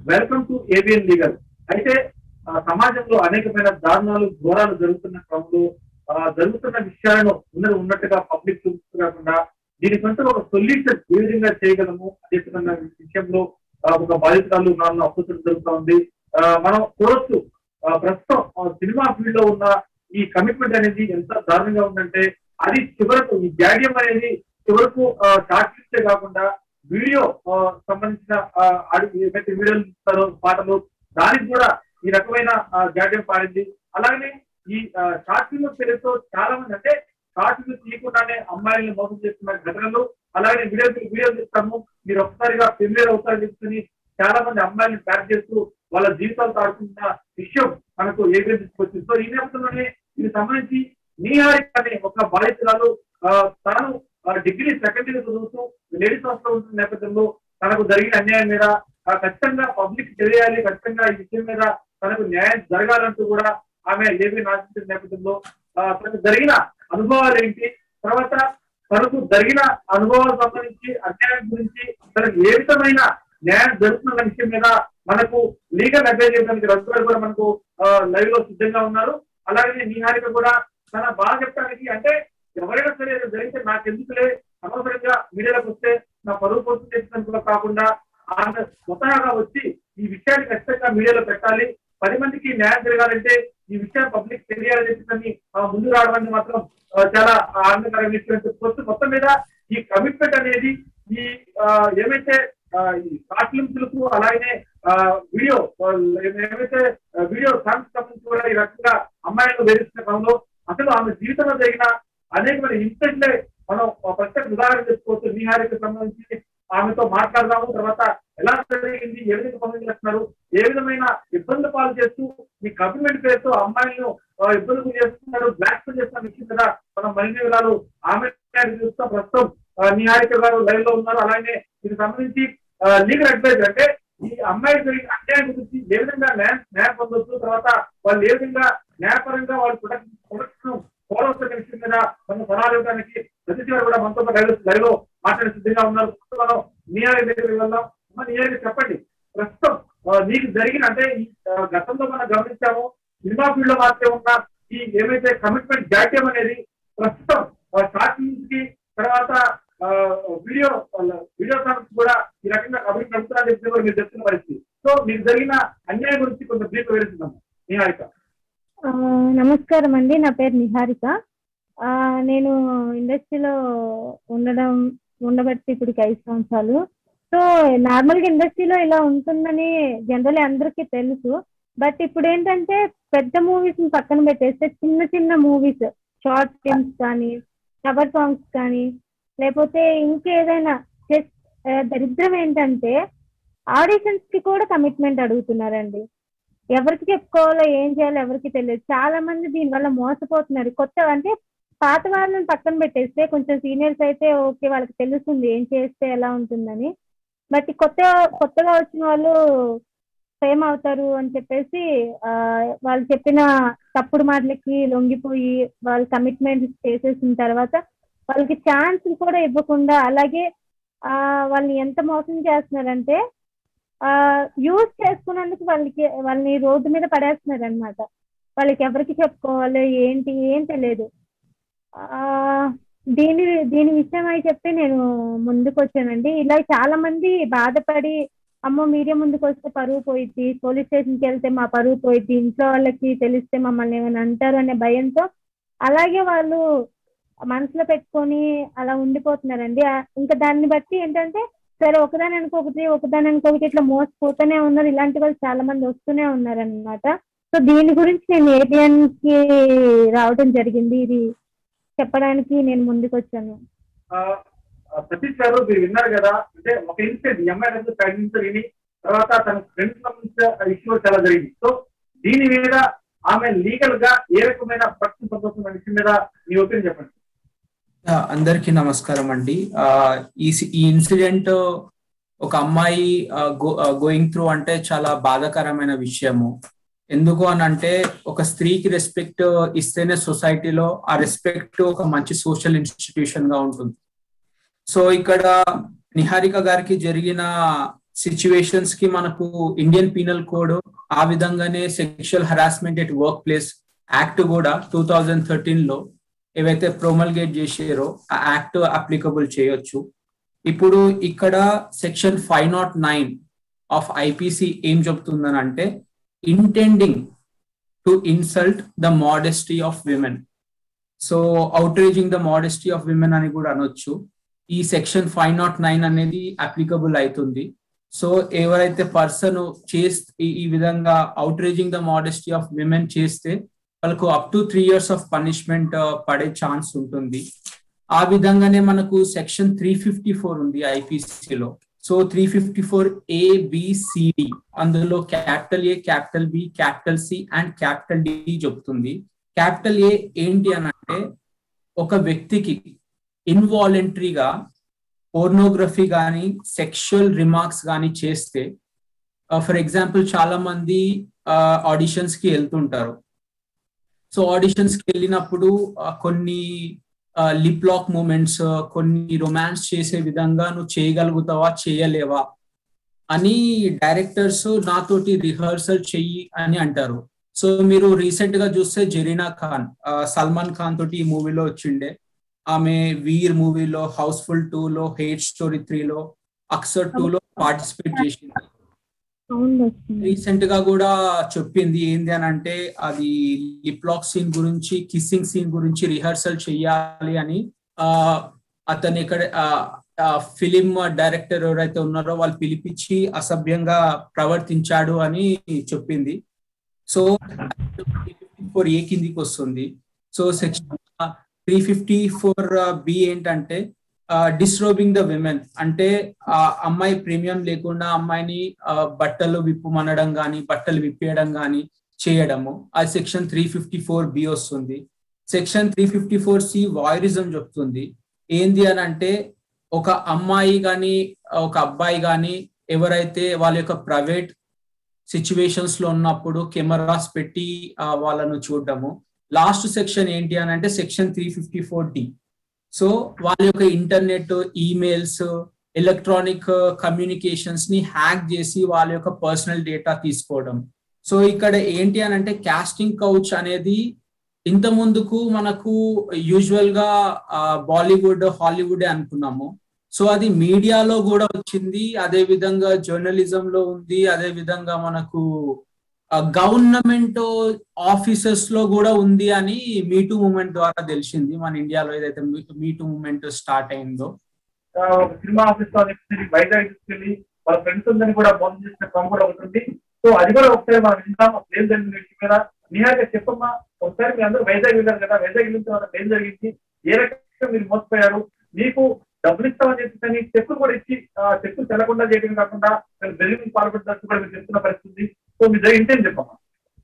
Welcome to ABN legal అయితే ఆ, సమాజంలో అనేకమైన దారుణాలు ఘోరాలు జరుగుతున్న క్రమంలో ఆ, జరుగుతున్న విషయాలను ఉన్నది ఉన్నట్టుగా పబ్లిక్ చూపించకుండా దీనికంటూ ఒక సొల్యూషన్ ఏ విధంగా చేయగలము అనేటువంటి విషయంలో ఆ, ఒక బాధితురాలు నాన్న అప్పుతులు జరుగుతూ ఉంది ఆ, మనం చూడొచ్చు ఆ, ప్రస్తుతం ఆ, సినిమా ఫీల్డ్ లో ఉన్న ఈ కమిట్మెంట్ అనేది ఎంత దారుణంగా ఉందంటే అది చివరకు ఈ జాడ్యం అనేది చివరకు షార్ట్ క్లిప్సే కాకుండా వీడియో ఆ, సంబంధించిన ఆ, ఆడి- ఏవైతే వీడియోలు ఇస్తారో పాటలు దానికి కూడా ఈ రకమైన ఆ, జాడ్యం పాడింది అలాగే ఈ షార్ట్ ఫిల్మ్ పేరుతో చాలా మంది అంటే షార్ట్ ఫిల్మ్ తీయకుండానే అమ్మాయిలను మోసం చేస్తున్న ఘటనలు అలాగే వీడియో వీడియో ఇస్తాము మీరు ఒక్కసారిగా ఫెమిలియర్ అవుతారని చెప్తుని చాలా మంది అమ్మాయిలను ట్యాగ్ చేస్తూ వాళ్ళ జీవితాలతో ఆడుతున్న విషయం మనకు ఏదైతే తీసుకొచ్చింది సో ఈ నేపథ్యంలోనే దీనికి సంబంధించి నీహారిక అనే ఒక బాధితురాలు ఆ, తాను ఆ, డిగ్రీ సెకండ్ ఇయర్ చదువుతూ లేడీస్ హాస్టల్ ఉంటున్న నేపథ్యంలో తనకు జరిగిన అన్యాయం మీద ఆ, ఖచ్చితంగా పబ్లిక్ తెలియాలి ఖచ్చితంగా ఈ విషయం మీద తనకు న్యాయం జరగాలంటూ కూడా ఆమె ఏవి నాశించిన నేపథ్యంలో ఆ, తనకు జరిగిన అనుభవాలు ఏంటి తర్వాత తనకు జరిగిన అనుభవాలకు సంబంధించి అన్యాయం గురించి తనకు ఏ విధమైన న్యాయం జరుగుతున్న విషయం మీద మనకు లీగల్ అడ్వైజ్ చేయడానికి రఘు గారు కూడా మనకు లైవ్ లో సిద్ధంగా ఉన్నారు అలాగే నిహారిక కూడా తన బాగా చెప్పడానికి అంటే ఎవరైనా సరే ఏదో జరిగితే నాకు ఎందుకులే అనవసరంగా మీడియాలోకి వస్తే నా పరువు పోతుంది చేసినందుకు కూడా కాకుండా ఆమె స్వతహాగా వచ్చి ఈ విషయాన్ని ఖచ్చితంగా మీడియాలో పెట్టాలి పది మందికి న్యాయం జరగాలంటే ఈ విషయం పబ్లిక్ తెలియాలని చెప్పి ముందు రావడం అనేది మాత్రం ఆ, చాలా ఆనందకరమైన విషయం అని చెప్పుకోవచ్చు మొత్తం మీద ఈ కమిట్మెంట్ అనేది ఈ ఆ, ఏమైతే ఆ, ఈ షార్ట్ ఫిల్మ్స్ అలాగే ఆ, వీడియో ఆ, ఏమైతే ఆ, వీడియో సాంగ్స్ సంబంధించి కూడా ఈ రకంగా అమ్మాయిలను వేధిస్తున్న క్రమంలో అసలు ఆమె జీవితంలో జరిగిన అనేకమైన ఇన్సిడెంట్లే మనం ఒక ప్రత్యేక ఉదాహరణ చెప్పుకోవచ్చు నిహారికి సంబంధించి ఆమెతో మాట్లాడదాము తర్వాత ఎలా జరిగింది ఏ విధంగా పనులు చేస్తున్నారు ఏ విధమైన ఇబ్బందులు పాలు చేస్తూ ఈ కమిట్మెంట్ పేరుతో అమ్మాయిలను ఆ, ఇబ్బందులు చేస్తున్నారు బ్లాక్ చేస్తున్న విషయం కదా మనం మరిన్ని వివరాలు ఆమె చూస్తాం ప్రస్తుతం ఆ, నిహారిక గారు లైవ్ లో ఉన్నారు అలాగే దీనికి సంబంధించి లీగల్ అడ్వైజ్ అంటే ఈ అమ్మాయి జరిగిన అన్యాయం గురించి ఏ విధంగా న్యాయం న్యాయం పొందొచ్చు తర్వాత వాళ్ళు ఏ విధంగా న్యాయపరంగా వాళ్ళు ప్రొడక్షన్ ప్రొడక్షన్ ఫాలో అవుతున్న విషయం మీద మనం సలహాలు ఇవ్వడానికి ప్రతి గారు కూడా మనతో పాటు లైవ్ లైవ్ లో మాట్లాడే సిద్ధంగా ఉన్నారు ప్రస్తుతం మనం నిహారి దగ్గరికి వెళ్దాం అమ్మ నిహారి చెప్పండి ప్రస్తుతం ఆ, నీకు జరిగిన అంటే ఈ ఆ, గతంలో మనం గమనించాము సినిమా ఫీల్డ్ లో మాత్రమే ఉన్న ఈ ఏమైతే కమిట్మెంట్ జాట్యం అనేది ప్రస్తుతం షార్ట్ ఫిల్మ్స్ కి తర్వాత ఆ, వీడియో వీడియో సాంగ్స్ కూడా ఈ రకంగా అభివృద్ధి నడుపుతున్నారని చెప్పి కూడా మీరు చెప్తున్న పరిస్థితి సో మీకు జరిగిన అన్యాయం గురించి కొంత బ్రీఫ్ వివరిస్తున్నాం నిహారిక ఆ, నమస్కారం అండి నా పేరు నిహారిక ఆ, నేను ఇండస్ట్రీలో ఉండడం ఉండబట్టి ఇప్పటికి ఐదు సంవత్సరాలు సో నార్మల్గా ఇండస్ట్రీలో ఇలా ఉంటుందని జనరల్ అందరికీ తెలుసు బట్ ఇప్పుడు ఏంటంటే పెద్ద మూవీస్ పక్కన పెట్టేస్తే చిన్న చిన్న మూవీస్ షార్ట్ ఫిల్మ్స్ కానీ కవర్ సాంగ్స్ కానీ లేకపోతే ఇంకేదైనా జస్ట్ దరిద్రం ఏంటంటే ఆడిషన్స్ కి కూడా కమిట్మెంట్ అడుగుతున్నారండి ఎవరికి చెప్పుకోవాలో ఏం చేయాలో ఎవరికి తెలియదు చాలా మంది దీనివల్ల మోసపోతున్నారు కొత్త అంటే పాత వాళ్ళని పక్కన పెట్టేస్తే కొంచెం సీనియర్స్ అయితే ఓకే వాళ్ళకి తెలుస్తుంది ఏం చేస్తే ఎలా ఉంటుందని బట్ కొత్త కొత్తగా వచ్చిన వాళ్ళు ఫేమ్ అవుతారు అని చెప్పేసి ఆ, వాళ్ళు చెప్పిన తప్పుడు మాటలకి లొంగిపోయి వాళ్ళు కమిట్మెంట్ చేసేసిన తర్వాత వాళ్ళకి ఛాన్స్ కూడా ఇవ్వకుండా అలాగే ఆ, వాళ్ళని ఎంత మోసం చేస్తున్నారంటే యూజ్ చేసుకున్నందుకు వాళ్ళకి వాళ్ళని రోడ్డు మీద పడేస్తున్నారు అనమాట వాళ్ళకి ఎవరికి చెప్పుకోవాలి ఏంటి ఏం తెలియదు ఆ, దీని దీని విషయం అయి చెప్పి నేను ముందుకు వచ్చానండి ఇలా చాలా మంది బాధపడి అమ్మో మీడియా ముందుకు వస్తే పరువు పోయిద్ది పోలీస్ స్టేషన్కి వెళ్తే మా పరువు పోయిద్ది ఇంట్లో వాళ్ళకి తెలిస్తే మమ్మల్ని ఏమైనా అంటారు అనే భయంతో అలాగే వాళ్ళు మనసులో పెట్టుకొని అలా ఉండిపోతున్నారండి ఆ, ఇంకా దాన్ని బట్టి ఏంటంటే సరే ఒకదాని అనుకోకటి ఒకదాని అనుకోకటి ఇట్లా మోసపోతూనే ఉన్నారు ఇలాంటి వాళ్ళు చాలా మంది వస్తూనే ఉన్నారనమాట సో దీని గురించి నేను ఏబిఎన్ కి రావడం జరిగింది ఇది చెప్పడానికి నేను ముందుకు వచ్చాను ఆ, ఆ, సతీష్ గారు మీరు విన్నారు కదా అంటే ఒక ఇన్సిడెంట్ ఈ అమ్మాయి దగ్గర ప్రెగ్నెన్సీ విని తర్వాత తన ఫ్రెండ్స్ సంబంధించిన ఇష్యూ చాలా జరిగింది సో దీని మీద ఆమె లీగల్ గా ఏ రకమైన ప్రశ్న పొందుతున్న విషయం మీద మీ ఒపీనియన్ చెప్పండి ఆ, అందరికీ నమస్కారం అండి ఆ, ఈ సి- ఈ ఇన్సిడెంట్ ఒక అమ్మాయి గోయింగ్ త్రూ అంటే చాలా బాధాకరమైన విషయము ఎందుకు అని అంటే ఒక స్త్రీకి రెస్పెక్ట్ ఇస్తేనే సొసైటీలో ఆ రెస్పెక్ట్ ఒక మంచి సోషల్ ఇన్స్టిట్యూషన్ గా ఉంటుంది సో ఇక్కడ నిహారిక గారికి జరిగిన సిచ్యువేషన్స్ కి మనకు ఇండియన్ పీనల్ కోడ్ ఆ విధంగానే sexual harassment at workplace act కూడా టూ థౌజండ్ థర్టీన్ లో ఏవైతే ప్రొమల్గేట్ చేసారో ఆ యాక్ట్ అప్లికబుల్ చేయొచ్చు ఇప్పుడు ఇక్కడ section five not nine of IPC ఏం చెప్తుందని అంటే intending to insult the modesty of women so outraging the modesty of women అని కూడా అనొచ్చు ఈ సెక్షన్ ఫైవ్ నాట్ నైన్ అనేది అప్లికబుల్ అవుతుంది సో ఎవరైతే పర్సన్ చేస్తే ఈ విధంగా outraging the modesty of women చేస్తే వాళ్ళకు up to three years of punishment పడే ఛాన్స్ ఉంటుంది ఆ విధంగానే మనకు సెక్షన్ త్రీ ఫిఫ్టీ ఫోర్ ఉంది ఐపీసీలో so three fifty four A B C D అందులో capital A capital B capital C and capital D చెప్తుంది క్యాపిటల్ ఏ ఏంటి అని అంటే ఒక వ్యక్తికి ఇన్వాలంటరీగా పోర్నోగ్రఫీ కానీ సెక్షువల్ రిమార్క్స్ కానీ చేస్తే ఫర్ ఎగ్జాంపుల్ చాలా మంది ఆడిషన్స్ కి వెళ్తుంటారు సో ఆడిషన్స్ కి వెళ్ళినప్పుడు కొన్ని లిప్ లాక్ మూమెంట్స్ కొన్ని రొమాన్స్ చేసే విధంగా నువ్వు చేయగలుగుతావా చేయలేవా అని డైరెక్టర్స్ నాతోటి రిహర్సల్ చెయ్యి అని అంటారు సో మీరు రీసెంట్ గా చూస్తే జెరీనా ఖాన్ సల్మాన్ ఖాన్ తోటి ఈ మూవీలో వచ్చిండే ఆమె వీర్ మూవీలో హౌస్ఫుల్ టూ లో హేట్ స్టోరీ త్రీ లో అక్సర్ టూ లో పార్టిసిపేట్ చేసింది రీసెంట్ గా కూడా చెప్పింది ఏంది అని అంటే అది లిప్ లాక్ సీన్ గురించి కిస్సింగ్ సీన్ గురించి రిహర్సల్ చెయ్యాలి అని ఆ అతను ఇక్కడ ఫిలిం డైరెక్టర్ ఎవరైతే ఉన్నారో వాళ్ళు పిలిపించి అసభ్యంగా ప్రవర్తించాడు అని చెప్పింది సో ఫోర్ ఏ కిందికి వస్తుంది so section three fifty four B ఏంటంటే డిస్రోబింగ్ ద విమెన్ అంటే ఆ అమ్మాయి ప్రీమియం లేకుండా అమ్మాయిని బట్టలు విప్పుమనడం కానీ బట్టలు విప్పేయడం కానీ చేయడము ఆ section three fifty four B వస్తుంది section three fifty four C voyeurism చెప్తుంది ఏంది అని అంటే ఒక అమ్మాయి కానీ ఒక అబ్బాయి కానీ ఎవరైతే వాళ్ళ యొక్క ప్రైవేట్ సిచ్యువేషన్స్ లో ఉన్నప్పుడు కెమెరాస్ పెట్టి వాళ్ళను చూడడము లాస్ట్ సెక్షన్ ఏంటి అని అంటే section three fifty four D so వాళ్ళ యొక్క ఇంటర్నెట్ ఈమెయిల్స్ ఎలక్ట్రానిక్ కమ్యూనికేషన్స్ ని హ్యాక్ చేసి వాళ్ళ యొక్క పర్సనల్ డేటా తీసుకోవడం సో ఇక్కడ ఏంటి అని అంటే కాస్టింగ్ కౌచ్ అనేది ఇంత ముందుకు మనకు యూజువల్ గా బాలీవుడ్ హాలీవుడ్ అనుకున్నాము సో అది మీడియాలో కూడా వచ్చింది అదే విధంగా జర్నలిజం లో ఉంది అదే విధంగా మనకు గవర్నమెంట్ ఆఫీసెస్ లో కూడా ఉంది అని మీటూ మూమెంట్ ద్వారా తెలిసింది మన ఇండియాలో ఏదైతే మీటూ మూమెంట్ స్టార్ట్ అయిందో సినిమా ఆఫీస్ లో వైజాగ్ తీసుకెళ్ళి వాళ్ళ ఫ్రెండ్స్ ఉందని కూడా మోసం చేసిన క్రమం కూడా ఒకటి సో అది కూడా ఒకసారి మనం విందాం ఏం జరిగింది వ్యక్తి మీద నిహాగా చెప్పమ్మా ఒకసారి మీ అందరూ వైజాగ్ వెళ్ళారు కదా వైజాగ్ వెళ్ళిన తర్వాత ఏం జరిగింది ఏ రకంగా మీరు మోసపోయారు మీకు డబ్బులు ఇస్తామని చెప్పి కానీ చెక్కులు కూడా ఇచ్చి చెక్కులు తెలకుండా చేయడం కాకుండా బెదిరింపు పాల్పడినట్టు కూడా మీరు చెప్తున్న పరిస్థితి సో మీ జరిగింది ఏం చెప్పమ్మా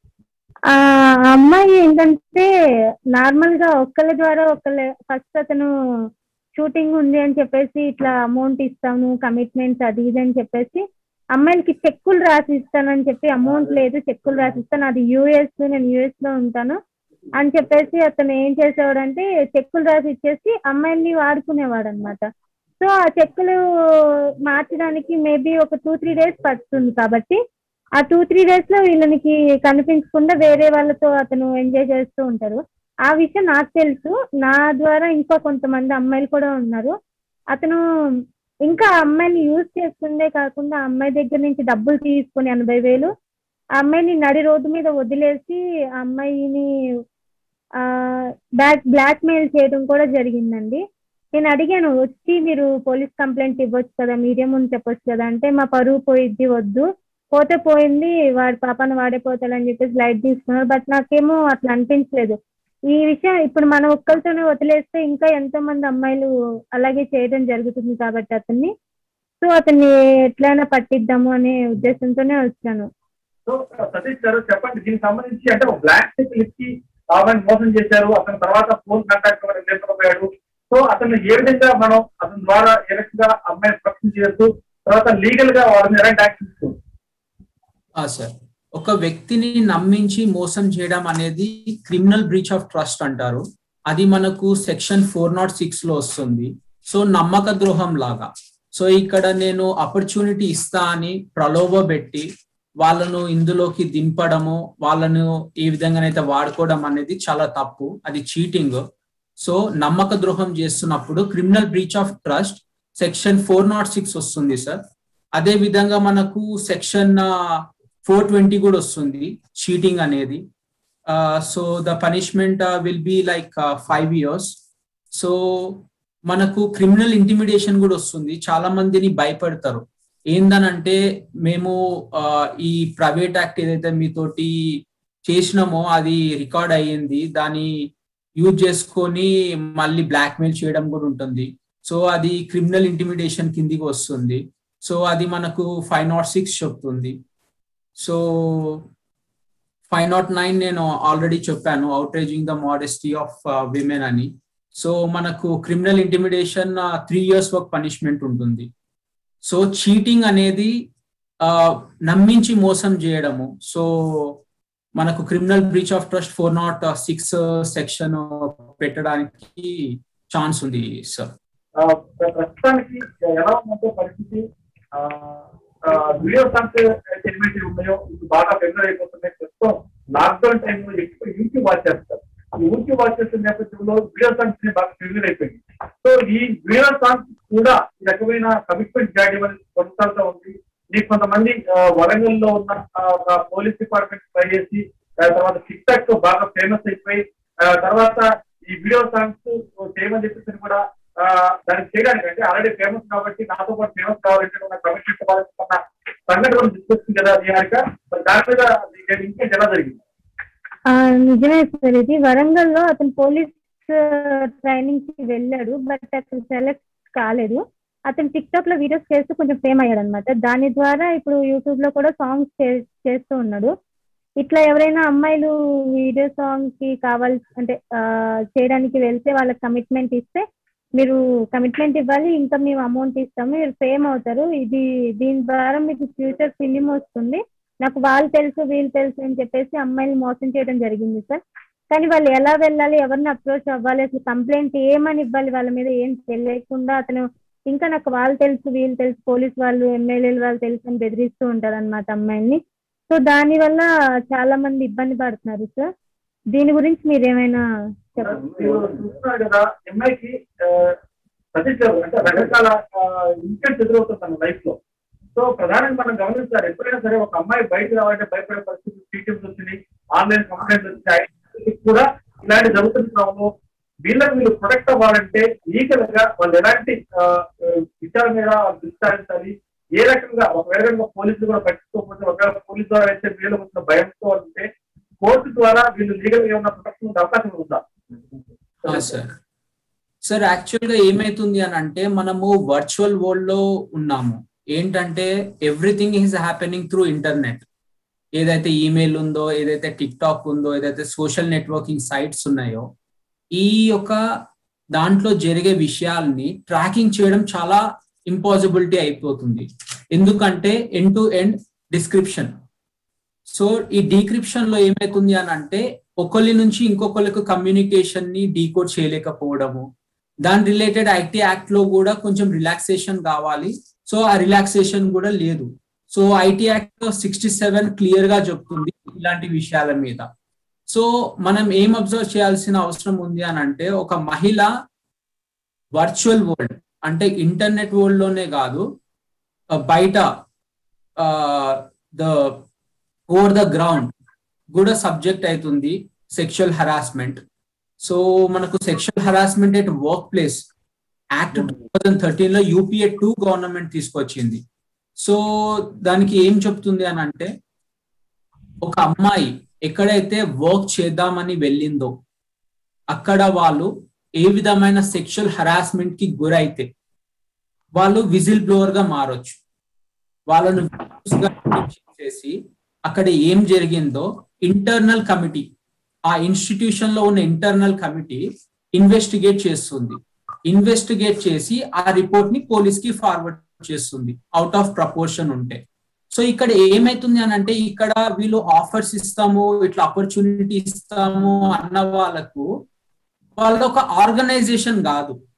ఆ అమ్మాయి ఏంటంటే నార్మల్ గా ఒక్కళ్ళ ద్వారా ఒక్కళ్ళ ఫస్ట్ అతను షూటింగ్ ఉంది అని చెప్పేసి ఇట్లా అమౌంట్ ఇస్తాను కమిట్మెంట్స్ అది ఇది అని చెప్పేసి అమ్మాయిలకి చెక్కులు రాసి ఇస్తానని చెప్పి అమౌంట్ లేదు చెక్కులు రాసి ఇస్తాను అది యూఎస్ నేను యూఎస్ లో ఉంటాను అని చెప్పేసి అతను ఏం చేసేవాడంటే చెక్కులు రాసి ఇచ్చేసి అమ్మాయిల్ని వాడుకునేవాడు అనమాట సో ఆ చెక్కులు మార్చడానికి మేబీ ఒక టూ త్రీ డేస్ పడుతుంది కాబట్టి ఆ టూ త్రీ డేస్ లో వీళ్ళనికి కనిపించకుండా వేరే వాళ్ళతో అతను ఎంజాయ్ చేస్తూ ఉంటారు ఆ విషయం నాకు తెలుసు నా ద్వారా ఇంకా కొంతమంది అమ్మాయిలు కూడా ఉన్నారు అతను ఇంకా అమ్మాయిని యూజ్ చేస్తుందే కాకుండా అమ్మాయి దగ్గర నుంచి డబ్బులు తీసుకుని ఎనభై వేలు ఆ అమ్మాయిని నడి రోడ్డు మీద వదిలేసి ఆ అమ్మాయిని ఆ బ్లాక్ బ్లాక్ మెయిల్ చేయడం కూడా జరిగిందండి నేను అడిగాను వచ్చి మీరు పోలీస్ కంప్లైంట్ ఇవ్వచ్చు కదా మీడియా ముందు చెప్పొచ్చు కదా అంటే మా పరువు పోయిద్ది వద్దు పోతే పోయింది వాడి పాపను వాడే పోతాడని చెప్పేసి లైట్ తీసుకున్నారు బట్ నాకేమో అట్లా అనిపించలేదు ఈ విషయం ఇప్పుడు మన ఒక్కరితోనే వదిలేస్తే ఇంకా ఎంతో మంది అమ్మాయిలు అలాగే చేయడం జరుగుతుంది కాబట్టి అతన్ని సో అతన్ని ఎట్లయినా పట్టిద్దాము అనే ఉద్దేశంతోనే వచ్చాను సో సతీష్ గారు చెప్పండి దీనికి సంబంధించి అంటే ఒక బ్లాక్ చెక్ ఇచ్చి ఆమెను మోసం చేశారు అతని తర్వాత ఫోన్ కాంటాక్ట్ కూడా లేకపోయాడు సో అతను ఏ విధంగా మనం అతని ద్వారా ఏ రకంగా అమ్మాయిని ప్రొటెక్షన్ చేయొచ్చు తర్వాత లీగల్ గా వాళ్ళని ఎలాంటి యాక్షన్ తీసుకోవచ్చు సార్ ఒక వ్యక్తిని నమ్మించి మోసం చేయడం అనేది క్రిమినల్ బ్రీచ్ ఆఫ్ ట్రస్ట్ అంటారు అది మనకు సెక్షన్ ఫోర్ నాట్ సిక్స్ లో వస్తుంది సో నమ్మక ద్రోహం లాగా సో ఇక్కడ నేను ఆపర్చునిటీ ఇస్తా అని ప్రలోభ పెట్టి వాళ్ళను ఇందులోకి దింపడము వాళ్ళను ఈ విధంగానైతే వాడుకోవడం అనేది చాలా తప్పు అది చీటింగ్ సో నమ్మక ద్రోహం చేస్తున్నప్పుడు criminal breach of trust section four not six వస్తుంది సార్ అదే విధంగా మనకు సెక్షన్ ఫోర్ ట్వంటీ కూడా వస్తుంది చీటింగ్ అనేది so the punishment will be like five years so మనకు క్రిమినల్ ఇంటిమిడేషన్ కూడా వస్తుంది చాలా మందిని భయపడతారు ఏందనంటే మేము ఈ ప్రైవేట్ యాక్ట్ ఏదైతే మీతోటి చేసినామో అది రికార్డ్ అయ్యింది దాన్ని యూజ్ చేసుకొని మళ్ళీ బ్లాక్మెయిల్ చేయడం కూడా ఉంటుంది సో అది క్రిమినల్ ఇంటిమిడేషన్ కిందికి వస్తుంది సో అది మనకు ఫైవ్ నాట్ సిక్స్ చెప్తుంది సో ఫైవ్ నాట్ నైన్ నేను ఆల్రెడీ చెప్పాను outraging the modesty of women అని సో మనకు criminal intimidation three years work punishment ఉంటుంది సో చీటింగ్ అనేది నమ్మించి మోసం చేయడము సో మనకు criminal breach of trust four not six section పెట్టడానికి ఛాన్స్ ఉంది సార్ ప్రస్తుతానికి ఎలా ఉందంటే పరిస్థితి వీడియో సాంగ్స్ ఎలిమెంట్ ఉన్నాయో బాగా ఫెమిలర్ అయిపోతున్నాయి ప్రస్తుతం లాక్డౌన్ టైంలో ఎక్కువ యూట్యూబ్ వాచ్ చేస్తారు ఈ యూట్యూబ్ వాచ్ చేస్తున్న నేపథ్యంలో వీడియో సాంగ్స్ బాగా ఫెమిలర్ అయిపోయింది సో ఈ వీడియో సాంగ్స్ కూడా ఈ రకమైన కమిట్మెంట్ జాడీ కొనసాగుతూ ఉంది మీకు కొంతమంది వరంగల్ లో ఉన్న ఒక పోలీస్ డిపార్ట్మెంట్ ట్రై చేసి తర్వాత టిక్ టాక్ బాగా ఫేమస్ అయిపోయి తర్వాత ఈ వీడియో సాంగ్స్ చేయమని చెప్పేసి కూడా దానికి చేయడానికి అంటే ఆల్రెడీ ఫేమస్ కాబట్టి నాతో పాటు ఫేమస్ కావాలంటే మన కమిట్మెంట్ కావాలనుకున్న సంఘటన తీసుకొచ్చింది కదా నిహారిక దాని మీద ఇంకేం ఎలా జరిగింది నిజమే సార్ ఇది వరంగల్ లో అతను పోలీస్ ట్రైనింగ్ కి వెళ్ళాడు బట్ అక్కడ సెలెక్ట్ కాలేదు అతను టిక్ టాక్ లో వీడియోస్ చేస్తూ కొంచెం ఫేమ్ అయ్యాడు అనమాట దాని ద్వారా ఇప్పుడు యూట్యూబ్ లో కూడా సాంగ్స్ చేస్తూ ఉన్నాడు ఇట్లా ఎవరైనా అమ్మాయిలు వీడియో సాంగ్ కి కావాలి అంటే చేయడానికి వెళ్తే వాళ్ళకి కమిట్మెంట్ ఇస్తే మీరు కమిట్మెంట్ ఇవ్వాలి ఇంకా మేము అమౌంట్ ఇస్తాము మీరు ఫేమ్ అవుతారు ఇది దీని ద్వారా మీకు ఫ్యూచర్ ఫిలిం వస్తుంది నాకు వాళ్ళు తెలుసు వీళ్ళు తెలుసు అని చెప్పేసి అమ్మాయిని మోసం చేయడం జరిగింది సార్ కానీ వాళ్ళు ఎలా వెళ్ళాలి ఎవరిని అప్రోచ్ అవ్వాలి అసలు కంప్లైంట్ ఏమని ఇవ్వాలి వాళ్ళ మీద ఏం తెలియకుండా అతను ఇంకా నాకు వాళ్ళు తెలుసు వీళ్ళు తెలుసు పోలీస్ వాళ్ళు ఎమ్మెల్యేలు వాళ్ళు తెలుసు అని బెదిరిస్తూ ఉంటారు అనమాట అమ్మాయిని సో దాని వల్ల చాలా మంది ఇబ్బంది పడుతున్నారు సార్ దీని గురించి మీరు ఏమైనా చూస్తున్నారు కదా అమ్మాయికి సతీష్ గారు అంటే రకరకాల ఇన్సిడెంట్స్ ఎదురవుతుంది తన లైఫ్ లో సో ప్రధానంగా మనం గమనించాలి ఎప్పుడైనా సరే ఒక అమ్మాయి బయటకు రావాలంటే భయపడే పరిస్థితి టీచర్స్ వచ్చినాయి ఆన్లైన్ కంప్లైంట్స్ వచ్చినాయి కూడా ఇలాంటి జరుగుతున్న క్రమంలో వీళ్ళకి వీళ్ళు ప్రొటెక్ట్ అవ్వాలంటే లీగల్ గా వాళ్ళు ఎలాంటి విచారణ మీద విచారించాలి ఏ రకంగా ఒకవేళ పోలీసులు కూడా పట్టించుకోకపోతే ఒకవేళ పోలీసు ద్వారా అయితే వీళ్ళకి వచ్చిన భయంతో ఉంటే కోర్టు ద్వారా వీళ్ళు లీగల్ గా ఏమన్నా ప్రొటెక్షన్ అవకాశం ఉందా సార్ సార్ యాక్చువల్ గా ఏమైతుంది అని అంటే మనము వర్చువల్ వరల్డ్ లో ఉన్నాము ఏంటంటే everything is happening through internet ఏదైతే ఈమెయిల్ ఉందో ఏదైతే టిక్ టాక్ ఉందో ఏదైతే సోషల్ నెట్వర్కింగ్ సైట్స్ ఉన్నాయో ఈ యొక్క దాంట్లో జరిగే విషయాల్ని ట్రాకింగ్ చేయడం చాలా ఇంపాసిబిలిటీ అయిపోతుంది ఎందుకంటే end to end description so ఈ డీక్రిప్షన్ లో ఏమైతుంది అని అంటే ఒకరి నుంచి ఇంకొకరికి కమ్యూనికేషన్ ని డీకోడ్ చేయలేకపోవడము దాని రిలేటెడ్ ఐటీ యాక్ట్ లో కూడా కొంచెం రిలాక్సేషన్ కావాలి సో ఆ రిలాక్సేషన్ కూడా లేదు so IT act sixty seven clear గా చెప్తుంది ఇలాంటి విషయాల మీద సో మనం ఏం అబ్జర్వ్ చేయాల్సిన అవసరం ఉంది అని అంటే ఒక మహిళ వర్చువల్ వరల్డ్ అంటే ఇంటర్నెట్ వరల్డ్ లోనే కాదు బయట ద ఓవర్ ద గ్రౌండ్ కూడా సబ్జెక్ట్ అవుతుంది సెక్షువల్ హరాస్మెంట్ సో మనకు sexual harassment at workplace act two thousand thirteen లో యూపీఏ టూ గవర్నమెంట్ తీసుకొచ్చింది సో దానికి ఏం చెప్తుంది అని అంటే ఒక అమ్మాయి ఎక్కడైతే వర్క్ చేద్దామని వెళ్ళిందో అక్కడ వాళ్ళు ఏ విధమైన సెక్షువల్ హరాస్మెంట్ కి గురైతే వాళ్ళు విజిల్ బ్లోవర్ గా మారొచ్చు వాళ్ళను చేసి అక్కడ ఏం జరిగిందో ఇంటర్నల్ కమిటీ ఆ ఇన్స్టిట్యూషన్ లో ఉన్న ఇంటర్నల్ కమిటీ ఇన్వెస్టిగేట్ చేస్తుంది ఇన్వెస్టిగేట్ చేసి ఆ రిపోర్ట్ ని పోలీస్ కి ఫార్వర్డ్ చేస్తుంది అవుట్ ఆఫ్ ప్రపోర్షన్ ఉంటే సో ఇక్కడ ఏమైతుంది అని అంటే ఇక్కడ వీళ్ళు ఆఫర్స్ ఇస్తాము ఇట్లా ఆపర్చునిటీ ఇస్తాము అన్న వాళ్ళకు వాళ్ళ ఒక ఆర్గనైజేషన్ కాదు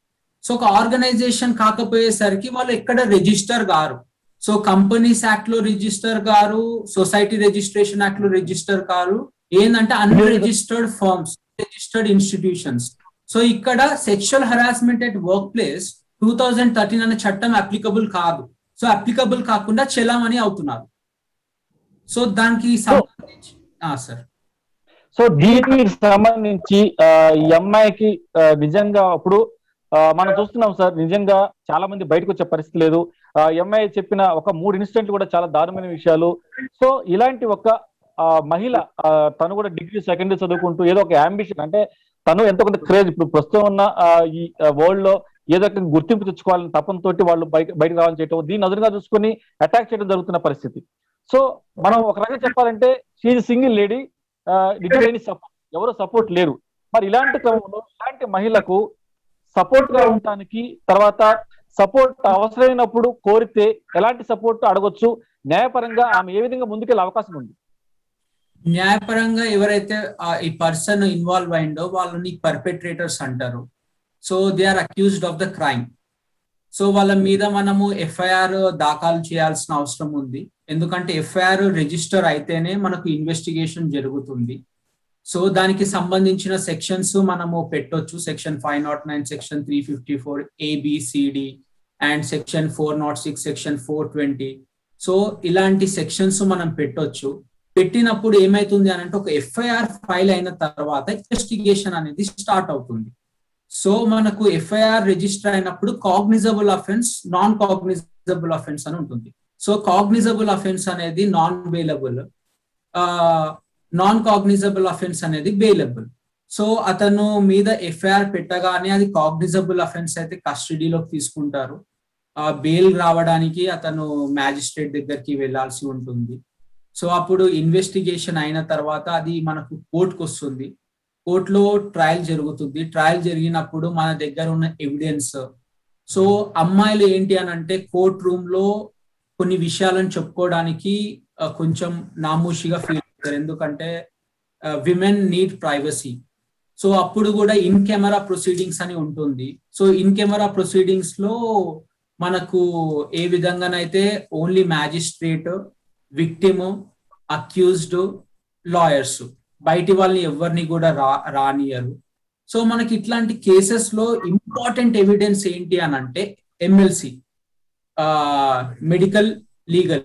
సో ఒక ఆర్గనైజేషన్ కాకపోయేసరికి వాళ్ళు ఎక్కడ రిజిస్టర్ గారు సో కంపెనీస్ యాక్ట్ లో రిజిస్టర్ గారు సొసైటీ రిజిస్ట్రేషన్ యాక్ట్ లో రిజిస్టర్ గారు ఏంటంటే unregistered firms registered institutions so ఇక్కడ sexual harassment at workplace two thousand thirteen అనే చట్టం అప్లికబుల్ కాదు సో అప్లికబుల్ కాకుండా చెలామణి అవుతున్నారు సో దానికి సంబంధించి సార్ సో దీనికి సంబంధించి ఆ, ఈ అమ్మాయికి ఆ, నిజంగా అప్పుడు ఆ, మనం చూస్తున్నాం సార్ నిజంగా చాలా మంది బయటకు వచ్చే పరిస్థితి లేదు ఆ, ఈ అమ్మాయి చెప్పిన ఒక మూడు ఇన్సిడెంట్లు కూడా చాలా దారుణమైన విషయాలు సో ఇలాంటి ఒక ఆ, మహిళ ఆ, తను కూడా డిగ్రీ సెకండ్ చదువుకుంటూ ఏదో ఒక అంబిషన్ అంటే తను ఎంతో కొంత క్రేజ్ ఇప్పుడు ప్రస్తుతం ఉన్న ఆ, ఈ వరల్డ్ లో ఏదో ఒక గుర్తింపు తెచ్చుకోవాలని తపంతోటి వాళ్ళు బయట బయటకు రావాలని చేయటం దీన్ని అదునుగా చూసుకొని అటాక్ చేయడం జరుగుతున్న పరిస్థితి సో మనం ఒక రకంగా చెప్పాలంటే she single lady any support ఎవరు సపోర్ట్ లేరు మరి ఇలాంటి క్రమంలో ఇలాంటి మహిళకు సపోర్ట్ గా ఉండటానికి తర్వాత సపోర్ట్ అవసరమైనప్పుడు కోరితే ఎలాంటి సపోర్ట్ అడగొచ్చు న్యాయపరంగా ఆమె ఏ విధంగా ముందుకెళ్ళే అవకాశం ఉంది న్యాయపరంగా ఎవరైతే ఆ ఈ పర్సన్ ఇన్వాల్వ్ అయిందో వాళ్ళని పర్పెట్రేటర్స్ అంటారు so they are accused of the crime so వాళ్ళ మీద మనము ఎఫ్ఐఆర్ దాఖలు చేయాల్సిన అవసరం ఉంది ఎందుకంటే ఎఫ్ఐఆర్ రిజిస్టర్ అయితేనే మనకు ఇన్వెస్టిగేషన్ జరుగుతుంది సో దానికి సంబంధించిన సెక్షన్స్ మనము పెట్టొచ్చు section five not nine section three fifty four A B C D and section four not six section four twenty so ఇలాంటి సెక్షన్స్ మనం పెట్టొచ్చు పెట్టినప్పుడు ఏమైతుంది అని అంటే ఒక ఎఫ్ఐఆర్ ఫైల్ అయిన తర్వాత ఇన్వెస్టిగేషన్ అనేది స్టార్ట్ అవుతుంది సో మనకు ఎఫ్ఐఆర్ రిజిస్టర్ అయినప్పుడు cognizable offence non cognizable offence అని ఉంటుంది సో కాగ్నిజబుల్ అఫెన్స్ అనేది non bailable non cognizable offence అనేది బెయిలబుల్ సో అతను మీద ఎఫ్ఐఆర్ పెట్టగానే అది కాగ్నిజబుల్ అఫెన్స్ అయితే కస్టడీలోకి తీసుకుంటారు బెయిల్ రావడానికి అతను మ్యాజిస్ట్రేట్ దగ్గరికి వెళ్లాల్సి ఉంటుంది సో అప్పుడు ఇన్వెస్టిగేషన్ అయిన తర్వాత అది మనకు కోర్టుకు వస్తుంది కోర్టులో ట్రయల్ జరుగుతుంది ట్రయల్ జరిగినప్పుడు మన దగ్గర ఉన్న ఎవిడెన్స్ సో అమ్మాయిలు ఏంటి అని అంటే కోర్ట్ రూమ్ లో కొన్ని విషయాలను చెప్పుకోవడానికి ఆ, కొంచెం నామూషిగా ఫీల్ అవుతారు ఎందుకంటే విమెన్ నీడ్ ప్రైవసీ సో అప్పుడు కూడా ఇన్ కెమెరా ప్రొసీడింగ్స్ అని ఉంటుంది సో ఇన్ కెమెరా ప్రొసీడింగ్స్ లో మనకు ఏ విధంగానైతే only magistrate victim accused lawyers బయటి వాళ్ళని ఎవరిని కూడా రా రానియరు సో మనకి ఇట్లాంటి కేసెస్ లో ఇంపార్టెంట్ ఎవిడెన్స్ ఏంటి అని అంటే MLC medical legal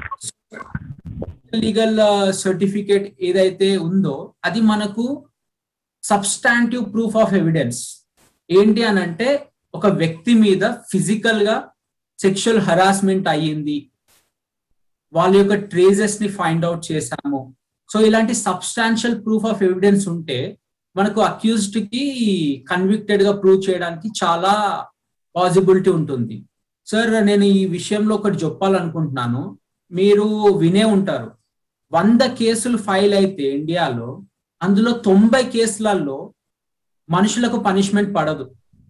legal certificate ఏదైతే ఉందో అది మనకు సబ్స్టాంటివ్ ప్రూఫ్ ఆఫ్ ఎవిడెన్స్ ఏంటి అని అంటే ఒక వ్యక్తి మీద ఫిజికల్ గా సెక్షువల్ హరాస్మెంట్ అయ్యింది వాళ్ళ యొక్క ట్రేజెస్ ని ఫైండ్ అవుట్ చేశాము సో ఇలాంటి సబ్స్టాన్షియల్ ప్రూఫ్ ఆఫ్ ఎవిడెన్స్ ఉంటే మనకు అక్యూజ్డ్ కి కన్విక్టెడ్ గా ప్రూవ్ చేయడానికి చాలా పాసిబిలిటీ ఉంటుంది సార్ నేను ఈ విషయంలో ఒకటి చెప్పాలనుకుంటున్నాను మీరు వినే ఉంటారు వంద కేసులు ఫైల్ అయితే ఇండియాలో అందులో తొంభై కేసులలో మనుషులకు పనిష్మెంట్ పడదు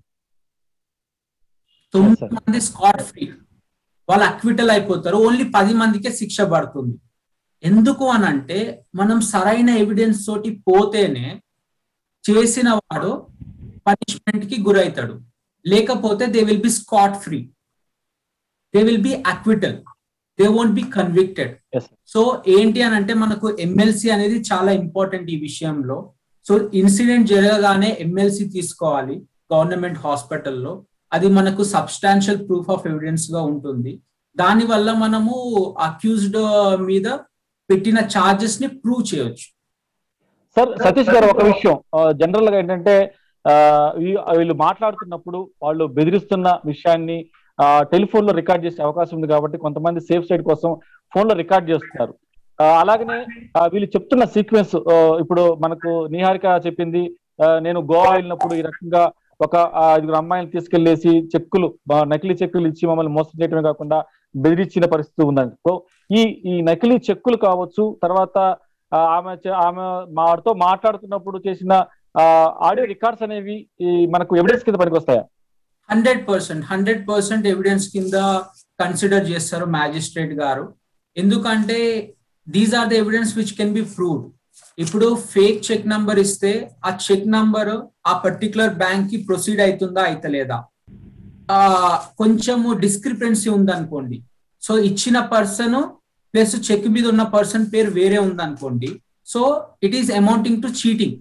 తొమ్మిది మంది స్కాట్ ఫ్రీ వాళ్ళు అక్విటల్ అయిపోతారు ఓన్లీ పది మందికే శిక్ష పడుతుంది ఎందుకు అని అంటే మనం సరైన ఎవిడెన్స్ తోటి పోతేనే చేసిన వాడు పనిష్మెంట్ కి గురవుతాడు లేకపోతే they will be scot free they will be acquittal they won't be convicted Yes, sir. So ఏంటి అని అంటే మనకు ఎమ్మెల్సీ అనేది చాలా ఇంపార్టెంట్ ఈ విషయంలో సో ఇన్సిడెంట్ జరగగానే ఎమ్మెల్సీ తీసుకోవాలి గవర్నమెంట్ హాస్పిటల్లో అది మనకు సబ్స్టాన్షియల్ ప్రూఫ్ ఆఫ్ ఎవిడెన్స్ గా ఉంటుంది దాని వల్ల మనము అక్యూజ్డ్ మీద పెట్టిన చార్జెస్ ని ప్రూవ్ చేయొచ్చు సార్ సతీష్ గారు ఒక విషయం జనరల్ గా ఏంటంటే ఆ, వీ- వీళ్ళు మాట్లాడుతున్నప్పుడు వాళ్ళు బెదిరిస్తున్న విషయాన్ని టెలిఫోన్ లో రికార్డ్ చేసే అవకాశం ఉంది కాబట్టి కొంతమంది సేఫ్ సైడ్ కోసం ఫోన్ లో రికార్డ్ చేస్తున్నారు ఆ, అలాగనే ఆ, వీళ్ళు చెప్తున్న సీక్వెన్స్ ఇప్పుడు మనకు నిహారిక చెప్పింది ఆ, నేను గోవా వెళ్ళినప్పుడు ఈ రకంగా ఒక ఆ, ఐదుగురు అమ్మాయిలు తీసుకెళ్లేసి చెక్కులు బా- నకిలీ చెక్కులు ఇచ్చి మమ్మల్ని మోసం చేయడమే కాకుండా బెదిరించిన పరిస్థితి ఉందండి సో ఈ ఈ నకిలీ చెక్కులు కావచ్చు తర్వాత ఆ, ఆమె చే- ఆమె మాతో మాట్లాడుతున్నప్పుడు చేసిన ఆడియో రికార్డ్స్ అనేవి ఈ మనకు ఎవిడెన్స్ కింద పనికి వస్తాయా hundred percent hundred percent evidence కింద కన్సిడర్ చేస్తారు మ్యాజిస్ట్రేట్ గారు ఎందుకంటే these are the evidence which can be proved ఇప్పుడు ఫేక్ చెక్ నంబర్ ఇస్తే ఆ చెక్ నంబర్ ఆ పర్టికులర్ బ్యాంక్ కి ప్రొసీడ్ అవుతుందా అయితలేదా ఆ కొంచెము డిస్క్రిపెన్సీ ఉందనుకోండి సో ఇచ్చిన పర్సన్ ప్లస్ చెక్ మీద ఉన్న పర్సన్ పేరు వేరే ఉందనుకోండి so it is amounting to cheating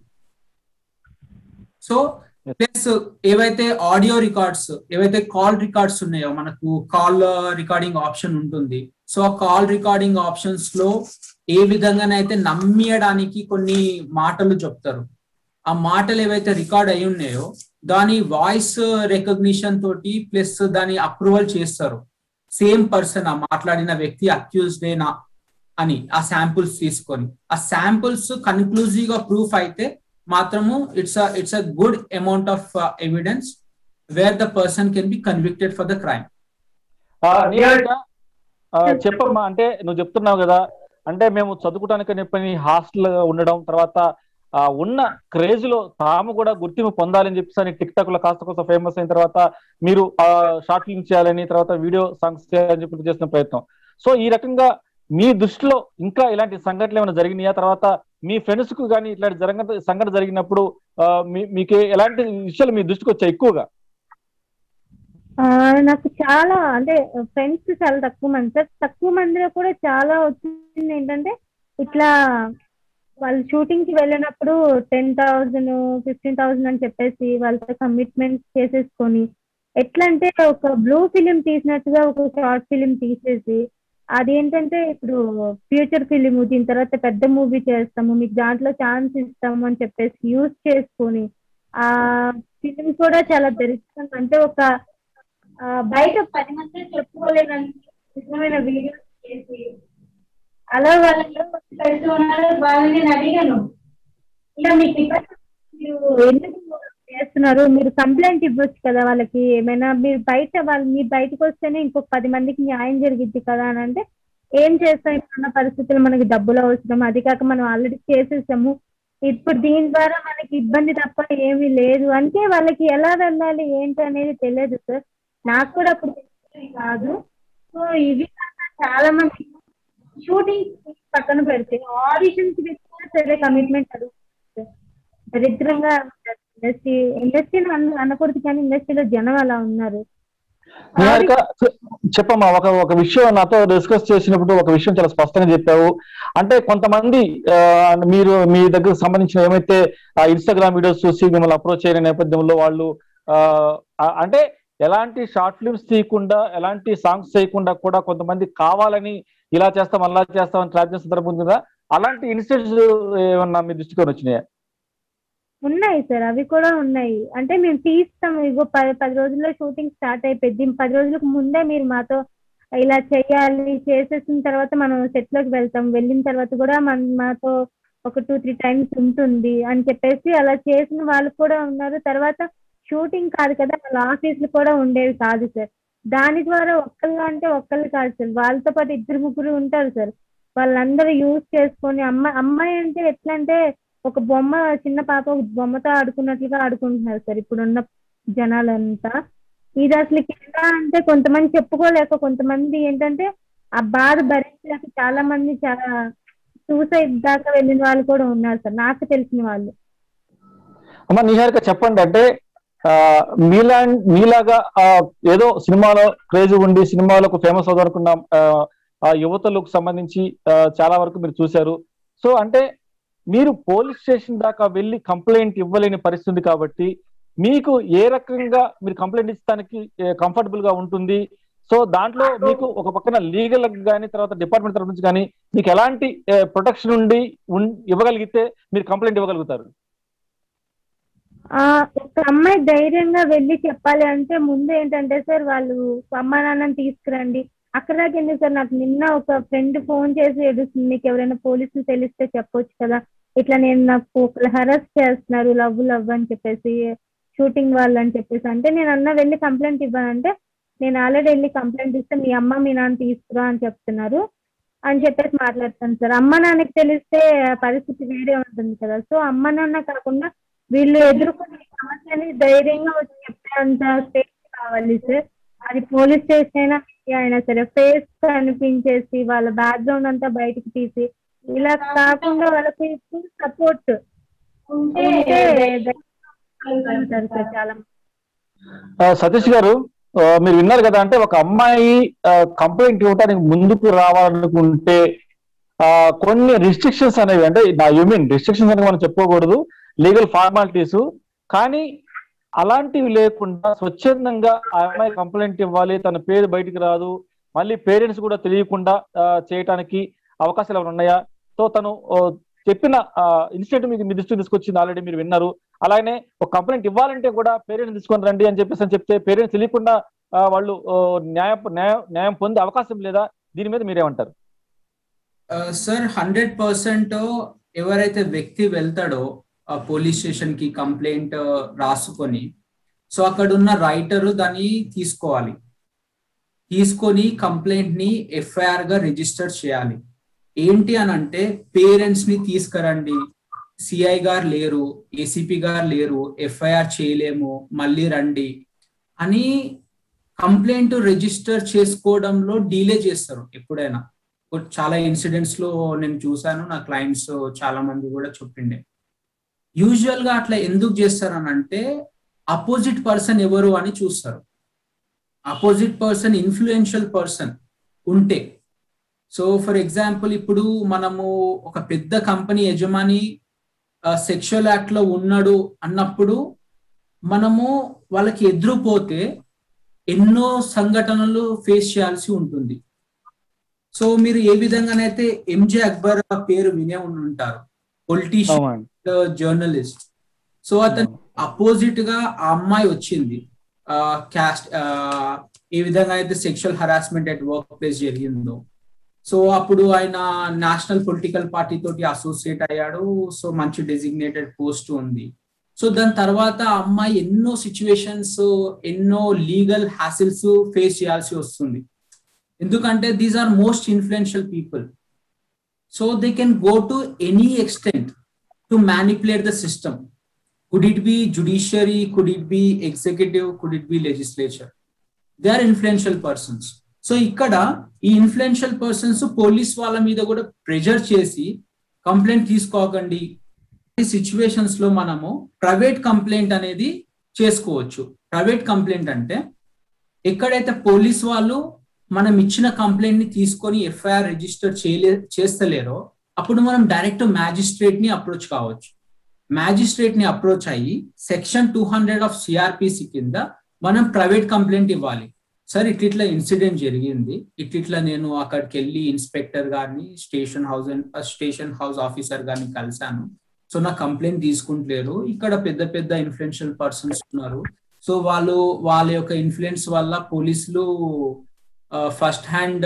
so plus ఏవైతే ఆడియో రికార్డ్స్ ఏవైతే కాల్ రికార్డ్స్ ఉన్నాయో మనకు కాల్ రికార్డింగ్ ఆప్షన్ ఉంటుంది సో ఆ కాల్ రికార్డింగ్ ఆప్షన్స్ లో ఏ విధంగానైతే నమ్మియడానికి కొన్ని మాటలు చెప్తారు ఆ మాటలు ఏవైతే రికార్డ్ అయి ఉన్నాయో దాని వాయిస్ రికగ్నిషన్ తోటి ప్లస్ దాని అప్రూవల్ చేస్తారు సేమ్ పర్సన్ ఆ మాట్లాడిన వ్యక్తి అక్యూజ్డేనా అని ఆ శాంపుల్స్ తీసుకొని ఆ శాంపుల్స్ కన్క్లూజివ్ గా ప్రూఫ్ అయితే మాత్రము it's it's a good amount of evidence where the person can be convicted for the crime ఆ, నిహారిక, ఆ, చెప్పమ్మా అంటే నువ్వు చెప్తున్నావు కదా అంటే మేము చదువుకోవడానికి చెప్పని హాస్టల్ ఉండడం తర్వాత ఆ, ఉన్న క్రేజ్ లో తాము కూడా గుర్తింపు పొందాలని చెప్పేసి అని టిక్ టాక్ లో కాస్త కొంత ఫేమస్ అయిన తర్వాత మీరు ఆ షార్ట్ ఫిల్మ్ చేయాలని తర్వాత వీడియో సాంగ్స్ చేయాలని చెప్పి చేసిన ప్రయత్నం సో ఈ రకంగా మీ దృష్టిలో ఇంకా ఇలాంటి సంఘటనలు ఏమైనా జరిగినాయా తర్వాత మీ ఫ్రెండ్స్ కు కానీ ఇట్లాంటి జరగ సంఘటన జరిగినప్పుడు ఆ, మీ- మీకు ఎలాంటి విషయాలు మీ దృష్టికి వచ్చాయి ఎక్కువగా ఆ, నాకు చాలా అంటే ఫ్రెండ్స్ చాలా తక్కువ మంది సార్ తక్కువ మందిలో కూడా చాలా వచ్చింది ఏంటంటే ఇట్లా వాళ్ళు షూటింగ్ కి వెళ్ళినప్పుడు టెన్ థౌజండ్ ఫిఫ్టీన్ థౌజండ్ అని చెప్పేసి వాళ్ళతో కమిట్మెంట్ చేసేసుకొని ఎట్లా అంటే ఒక బ్లూ ఫిలిం తీసినట్టుగా ఒక షార్ట్ ఫిలిం తీసేసి అదేంటంటే ఇప్పుడు ఫ్యూచర్ ఫిలిం దీని తర్వాత పెద్ద మూవీ చేస్తాము మీకు దాంట్లో ఛాన్స్ ఇస్తాము అని చెప్పేసి యూజ్ చేసుకొని ఆ ఫిలిం కూడా చాలా దరిద్రం అంటే ఒక ఆ, బయట పది మంది చెప్పుకోలేనంత నిజమైన వీడియోస్ చేసి అలా వాళ్ళలో పెడుతూ ఉన్నారు వాళ్ళని నేను అడిగాను ఇలా మీకు ఇబ్బంది మీరు ఎందుకు చేస్తున్నారు మీరు కంప్లైంట్ ఇవ్వచ్చు కదా వాళ్ళకి ఏమైనా మీరు బయట వాళ్ళు మీ బయటకు వస్తేనే ఇంకొక పది మందికి న్యాయం జరిగిద్ది కదా అని అంటే ఏం చేస్తాం ఇప్పుడున్న పరిస్థితులు మనకి డబ్బులు అవసరం అది కాక మనం ఆల్రెడీ చేసేసాము ఇప్పుడు దీని ద్వారా మనకి ఇబ్బంది తప్ప ఏమీ లేదు అంటే వాళ్ళకి ఎలా వెళ్ళాలి ఏంటి అనేది తెలియదు సార్ నాకు కూడా అప్పుడు తెలిసేది కాదు సో ఇవి కాక చాలా మంది షూటింగ్ పక్కన పెడితే ఆడిషన్స్ కూడా సరే కమిట్మెంట్ అడుగుతుంది దరిద్రంగా ఇండస్ట్రీ ఇండస్ట్రీ అనకూడదు కానీ ఇండస్ట్రీలో జనం అలా ఉన్నారు నిహారిక చె- చెప్పమ్మా ఒక ఒక విషయం నాతో డిస్కస్ చేసినప్పుడు ఒక విషయం చాలా స్పష్టంగా చెప్పావు అంటే కొంతమంది ఆ, మీరు మీ దగ్గర సంబంధించిన ఏమైతే ఇన్స్టాగ్రామ్ వీడియోస్ చూసి మిమ్మల్ని అప్రోచ్ అయిన నేపథ్యంలో వాళ్ళు ఆ, ఆ, అంటే ఎలాంటి షార్ట్ ఫిల్మ్స్ తీయకుండా ఎలాంటి సాంగ్స్ చేయకుండా కూడా కొంతమంది కావాలని ఇలా చేస్తాం అలా చేస్తాం అని ట్రాప్ చేసిన సందర్భం ఉంది కదా అలాంటి ఇన్సిడెంట్స్ ఏమన్నా మీ దృష్టికి వచ్చినాయా ఉన్నాయి సార్ అవి కూడా ఉన్నాయి అంటే మేము తీస్తాం ఇగో పది పది రోజుల్లో షూటింగ్ స్టార్ట్ అయిపోయింది పది రోజులకు ముందే మీరు మాతో ఇలా చేయాలి చేసేసిన తర్వాత మనం సెట్ లోకి వెళ్తాం వెళ్ళిన తర్వాత కూడా మన మాతో ఒక టూ త్రీ టైమ్స్ ఉంటుంది అని చెప్పేసి అలా చేసిన వాళ్ళు కూడా ఉన్నారు తర్వాత షూటింగ్ కాదు కదా వాళ్ళ ఆఫీసులు కూడా ఉండేవి కాదు సార్ దాని ద్వారా ఒక్కళ్ళు అంటే ఒక్కళ్ళు కాదు సార్ వాళ్ళతో పాటు ఇద్దరు ముగ్గురు ఉంటారు సార్ వాళ్ళందరూ యూజ్ చేసుకొని అమ్మాయి అమ్మాయి అంటే ఎట్లా అంటే ఒక బొమ్మ చిన్న పాప ఒక బొమ్మతో ఆడుకున్నట్లుగా ఆడుకుంటున్నారు సార్ ఇప్పుడున్న జనాలంతా ఇది అసలు ఎలా అంటే కొంతమంది చెప్పుకోలేక కొంతమంది ఏంటంటే ఆ బాధ భరించలేక చాలా మంది చాలా సూసైడ్ దాకా వెళ్ళిన వాళ్ళు కూడా ఉన్నారు సార్ నాకు తెలిసిన వాళ్ళు అమ్మ నిహారిక చెప్పండి అంటే ఆ, మీలా మీలాగా ఆ, ఏదో సినిమాలో క్రేజ్ ఉండి సినిమాలకు ఫేమస్ అవుదనుకున్న ఆ, ఆ యువతలకు సంబంధించి ఆ, చాలా వరకు మీరు చూశారు సో అంటే మీరు పోలీస్ స్టేషన్ దాకా వెళ్ళి కంప్లైంట్ ఇవ్వలేని పరిస్థితి కాబట్టి మీకు ఏ రకంగా మీరు కంప్లైంట్ ఇచ్చడానికి కంఫర్టబుల్ గా ఉంటుంది సో దాంట్లో మీకు ఒక పక్కన లీగల్ కానీ తర్వాత డిపార్ట్మెంట్ తరఫు నుంచి కానీ మీకు ఎలాంటి ప్రొటెక్షన్ ఉండి ఉన్- ఇవ్వగలిగితే మీరు కంప్లైంట్ ఇవ్వగలుగుతారు ఆ ఒక అమ్మాయి ధైర్యంగా వెళ్ళి చెప్పాలి అంటే ముందు ఏంటంటే సార్ వాళ్ళు అమ్మా నాన్నని తీసుకురండి అక్కడ దాకా ఎందుకు సార్ నాకు నిన్న ఒక ఫ్రెండ్ ఫోన్ చేసి ఏడుస్తుంది మీకు ఎవరైనా పోలీసులు తెలిస్తే చెప్పొచ్చు కదా ఇట్లా నేను నాకు ఒకళ్ళు హరాస్ చేస్తున్నారు లవ్ లవ్ అని చెప్పేసి షూటింగ్ వాళ్ళు అని చెప్పేసి అంటే నేను అన్న వెళ్ళి కంప్లైంట్ ఇవ్వాలంటే నేను ఆల్రెడీ వెళ్ళి కంప్లైంట్ ఇస్తే మీ అమ్మ మీ నాన్న తీసుకురా అని చెప్తున్నారు అని చెప్పేసి మాట్లాడతాను సార్ అమ్మ నాన్నకి తెలిస్తే ఆ పరిస్థితి వేరే ఉంటుంది కదా సో అమ్మ నాన్న కాకుండా వీళ్ళు ఎదుర్కొనే సమస్యని ధైర్యంగా వచ్చి చెప్పేంత స్టేజ్ కావాలి సార్ అది పోలీస్ స్టేషన్ అయినా media అయినా సరే ఫేస్ కనిపించేసి వాళ్ళ బ్యాక్గ్రౌండ్ అంతా బయటికి తీసి ఇలా కాకుండా వాళ్ళకి ఫుల్ సపోర్ట్ ఉంటే ధైర్యంగా ఉంటారు సార్ చాలా మంది. ఆ, సతీష్ గారు ఆ, మీరు విన్నారు కదా అంటే ఒక అమ్మాయి కంప్లైంట్ ఇవ్వడానికి ముందుకు రావాలనుకుంటే ఆ, కొన్ని రిస్ట్రిక్షన్స్ అనేవి అంటే నా యూ మీన్ రిస్ట్రిక్షన్స్ అనేవి మనం చెప్పుకోకూడదు లీగల్ ఫార్మాలిటీస్ కానీ అలాంటివి లేకుండా స్వచ్ఛందంగా ఆ అమ్మాయి కంప్లైంట్ ఇవ్వాలి తన పేరు బయటికి రాదు మళ్ళీ పేరెంట్స్ కూడా తెలియకుండా ఆ, చేయటానికి అవకాశాలు ఏమైనా ఉన్నాయా సో తను ఆ, చెప్పిన ఇన్స్టిట్యూట్ మీకు మీ దృష్టికి తీసుకొచ్చింది ఆల్రెడీ మీరు విన్నారు అలానే ఒక కంప్లైంట్ ఇవ్వాలంటే కూడా పేరెంట్స్ తీసుకొని రండి అని చెప్పేసి అని చెప్తే పేరెంట్స్ తెలియకుండా ఆ, వాళ్ళు ఆ, న్యాయం న్యాయం న్యాయం పొందే అవకాశం లేదా దీని మీద మీరేమంటారు సార్ హండ్రెడ్ పర్సెంట్ ఎవరైతే వ్యక్తి వెళ్తాడో ఆ పోలీస్ స్టేషన్ కి కంప్లైంట్ రాసుకొని సో అక్కడ ఉన్న రైటర్ దాన్ని తీసుకోవాలి తీసుకొని కంప్లైంట్ ని ఎఫ్ఐఆర్ గా రిజిస్టర్ చేయాలి ఏంటి అని అంటే పేరెంట్స్ ని తీసుకురండి సిఐ గారు లేరు ఏసీపీ గారు లేరు ఎఫ్ఐఆర్ చేయలేము మళ్ళీ రండి అని కంప్లైంట్ రిజిస్టర్ చేసుకోవడంలో డీలే చేస్తారు ఎప్పుడైనా చాలా ఇన్సిడెంట్స్ లో నేను చూసాను నా క్లయింట్స్ చాలా మంది కూడా చెప్పిండే యూజువల్ గా అట్లా ఎందుకు చేస్తారు అని అంటే అపోజిట్ పర్సన్ ఎవరు అని చూస్తారు అపోజిట్ పర్సన్ ఇన్ఫ్లుయెన్షియల్ పర్సన్ ఉంటే సో ఫర్ ఎగ్జాంపుల్ ఇప్పుడు మనము ఒక పెద్ద కంపెనీ యజమాని సెక్షువల్ యాక్ట్ లో ఉన్నాడు అన్నప్పుడు మనము వాళ్ళకి ఎదురుపోతే ఎన్నో సంఘటనలు ఫేస్ చేయాల్సి ఉంటుంది సో మీరు ఏ విధంగానైతే ఎంజే అక్బర్ పేరు వినే ఉండి ఉంటారు పొలిటీషియన్ అవునండి జర్నలిస్ట్ సో అతను అపోజిట్ గా ఆ అమ్మాయి వచ్చింది క్యాస్ట్ ఏ విధంగా అయితే sexual harassment at workplace జరిగిందో సో అప్పుడు ఆయన నేషనల్ పొలిటికల్ పార్టీ తోటి అసోసియేట్ అయ్యాడు సో మంచి డెసిగ్నేటెడ్ పోస్ట్ ఉంది సో దాని తర్వాత ఆ అమ్మాయి ఎన్నో సిచ్యువేషన్స్ ఎన్నో లీగల్ హ్యాసిల్స్ ఫేస్ చేయాల్సి వస్తుంది ఎందుకంటే these are most influential people so they can go to any extent to manipulate the system could it be judiciary could it be executive could it be legislature they are influential persons so ఇక్కడ ఈ influential persons police వాళ్ళ మీద కూడా pressure చేసి complaint తీసుకోకండి ఈ situations లో మనము ప్రైవేట్ కంప్లైంట్ అనేది చేసుకోవచ్చు ప్రైవేట్ కంప్లైంట్ అంటే ఎక్కడైతే పోలీస్ వాళ్ళు మనం ఇచ్చిన కంప్లైంట్ ని తీసుకొని ఎఫ్ఐఆర్ రిజిస్టర్ చేయలే చేస్తలేరో అప్పుడు మనం డైరెక్ట్ మ్యాజిస్ట్రేట్ ని అప్రోచ్ కావచ్చు మ్యాజిస్ట్రేట్ ని అప్రోచ్ అయ్యి section two hundred of CRPC కింద మనం ప్రైవేట్ కంప్లైంట్ ఇవ్వాలి సార్ ఇట్లిట్లా ఇన్సిడెంట్ జరిగింది ఇట్లిట్లా నేను అక్కడికి వెళ్ళి ఇన్స్పెక్టర్ గారిని station house station house officer గారిని కలిశాను సో నా కంప్లైంట్ తీసుకుంటలేరు ఇక్కడ పెద్ద పెద్ద ఇన్ఫ్లుయెన్షియల్ పర్సన్స్ ఉన్నారు సో వాళ్ళు వాళ్ళ యొక్క ఇన్ఫ్లుయెన్స్ వల్ల పోలీసులు ఫస్ట్ హ్యాండ్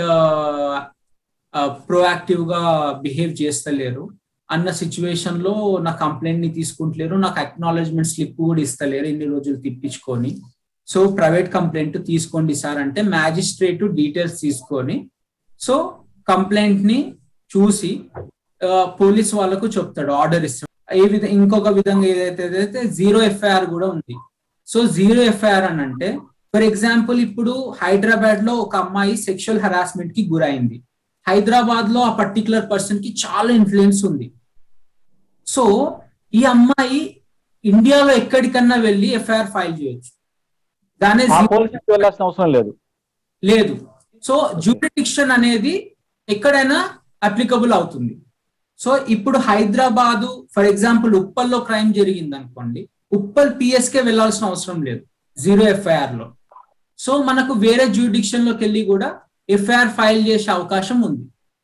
ప్రోయాక్టివ్ గా బిహేవ్ చేస్తలేరు అన్న సిచ్యువేషన్ లో నా కంప్లైంట్ ని తీసుకుంటలేరు నాకు అక్నాలజ్మెంట్ స్లిప్ కూడా ఇస్తలేరు ఇన్ని రోజులు తిప్పించుకొని సో ప్రైవేట్ కంప్లైంట్ తీసుకోండి సార్ అంటే మ్యాజిస్ట్రేట్ డీటెయిల్స్ తీసుకొని సో కంప్లైంట్ ని చూసి పోలీస్ వాళ్ళకు చెప్తాడు ఆర్డర్ ఇస్తాడు ఏ విధ ఇంకొక విధంగా ఏదైతే ఏదైతే జీరో ఎఫ్ఐఆర్ కూడా ఉంది సో జీరో ఎఫ్ఐఆర్ అని అంటే ఫర్ ఎగ్జాంపుల్ ఇప్పుడు హైదరాబాద్ లో ఒక అమ్మాయి సెక్షువల్ హరాస్మెంట్ కి గురైంది హైదరాబాద్ లో ఆ పర్టికులర్ పర్సన్ కి చాలా ఇన్ఫ్లుయెన్స్ ఉంది సో ఈ అమ్మాయి ఇండియాలో ఎక్కడికన్నా వెళ్ళి ఎఫ్ఐఆర్ ఫైల్ చేయొచ్చు దాని ఆ పోలీసుకి వెళ్ళాల్సిన అవసరం లేదు లేదు సో జ్యూరిడిక్షన్ అనేది ఎక్కడైనా అప్లికబుల్ అవుతుంది సో ఇప్పుడు హైదరాబాదు ఫర్ ఎగ్జాంపుల్ ఉప్పల్లో క్రైమ్ జరిగింది అనుకోండి ఉప్పల్ పిఎస్కే వెళ్ళాల్సిన అవసరం లేదు జీరో ఎఫ్ఐఆర్ లో సో మనకు వేరే జ్యూరిడిక్షన్ లోకి వెళ్ళి కూడా ఎఫ్ఐఆర్ ఫైల్ చేసే అవకాశం ఉంది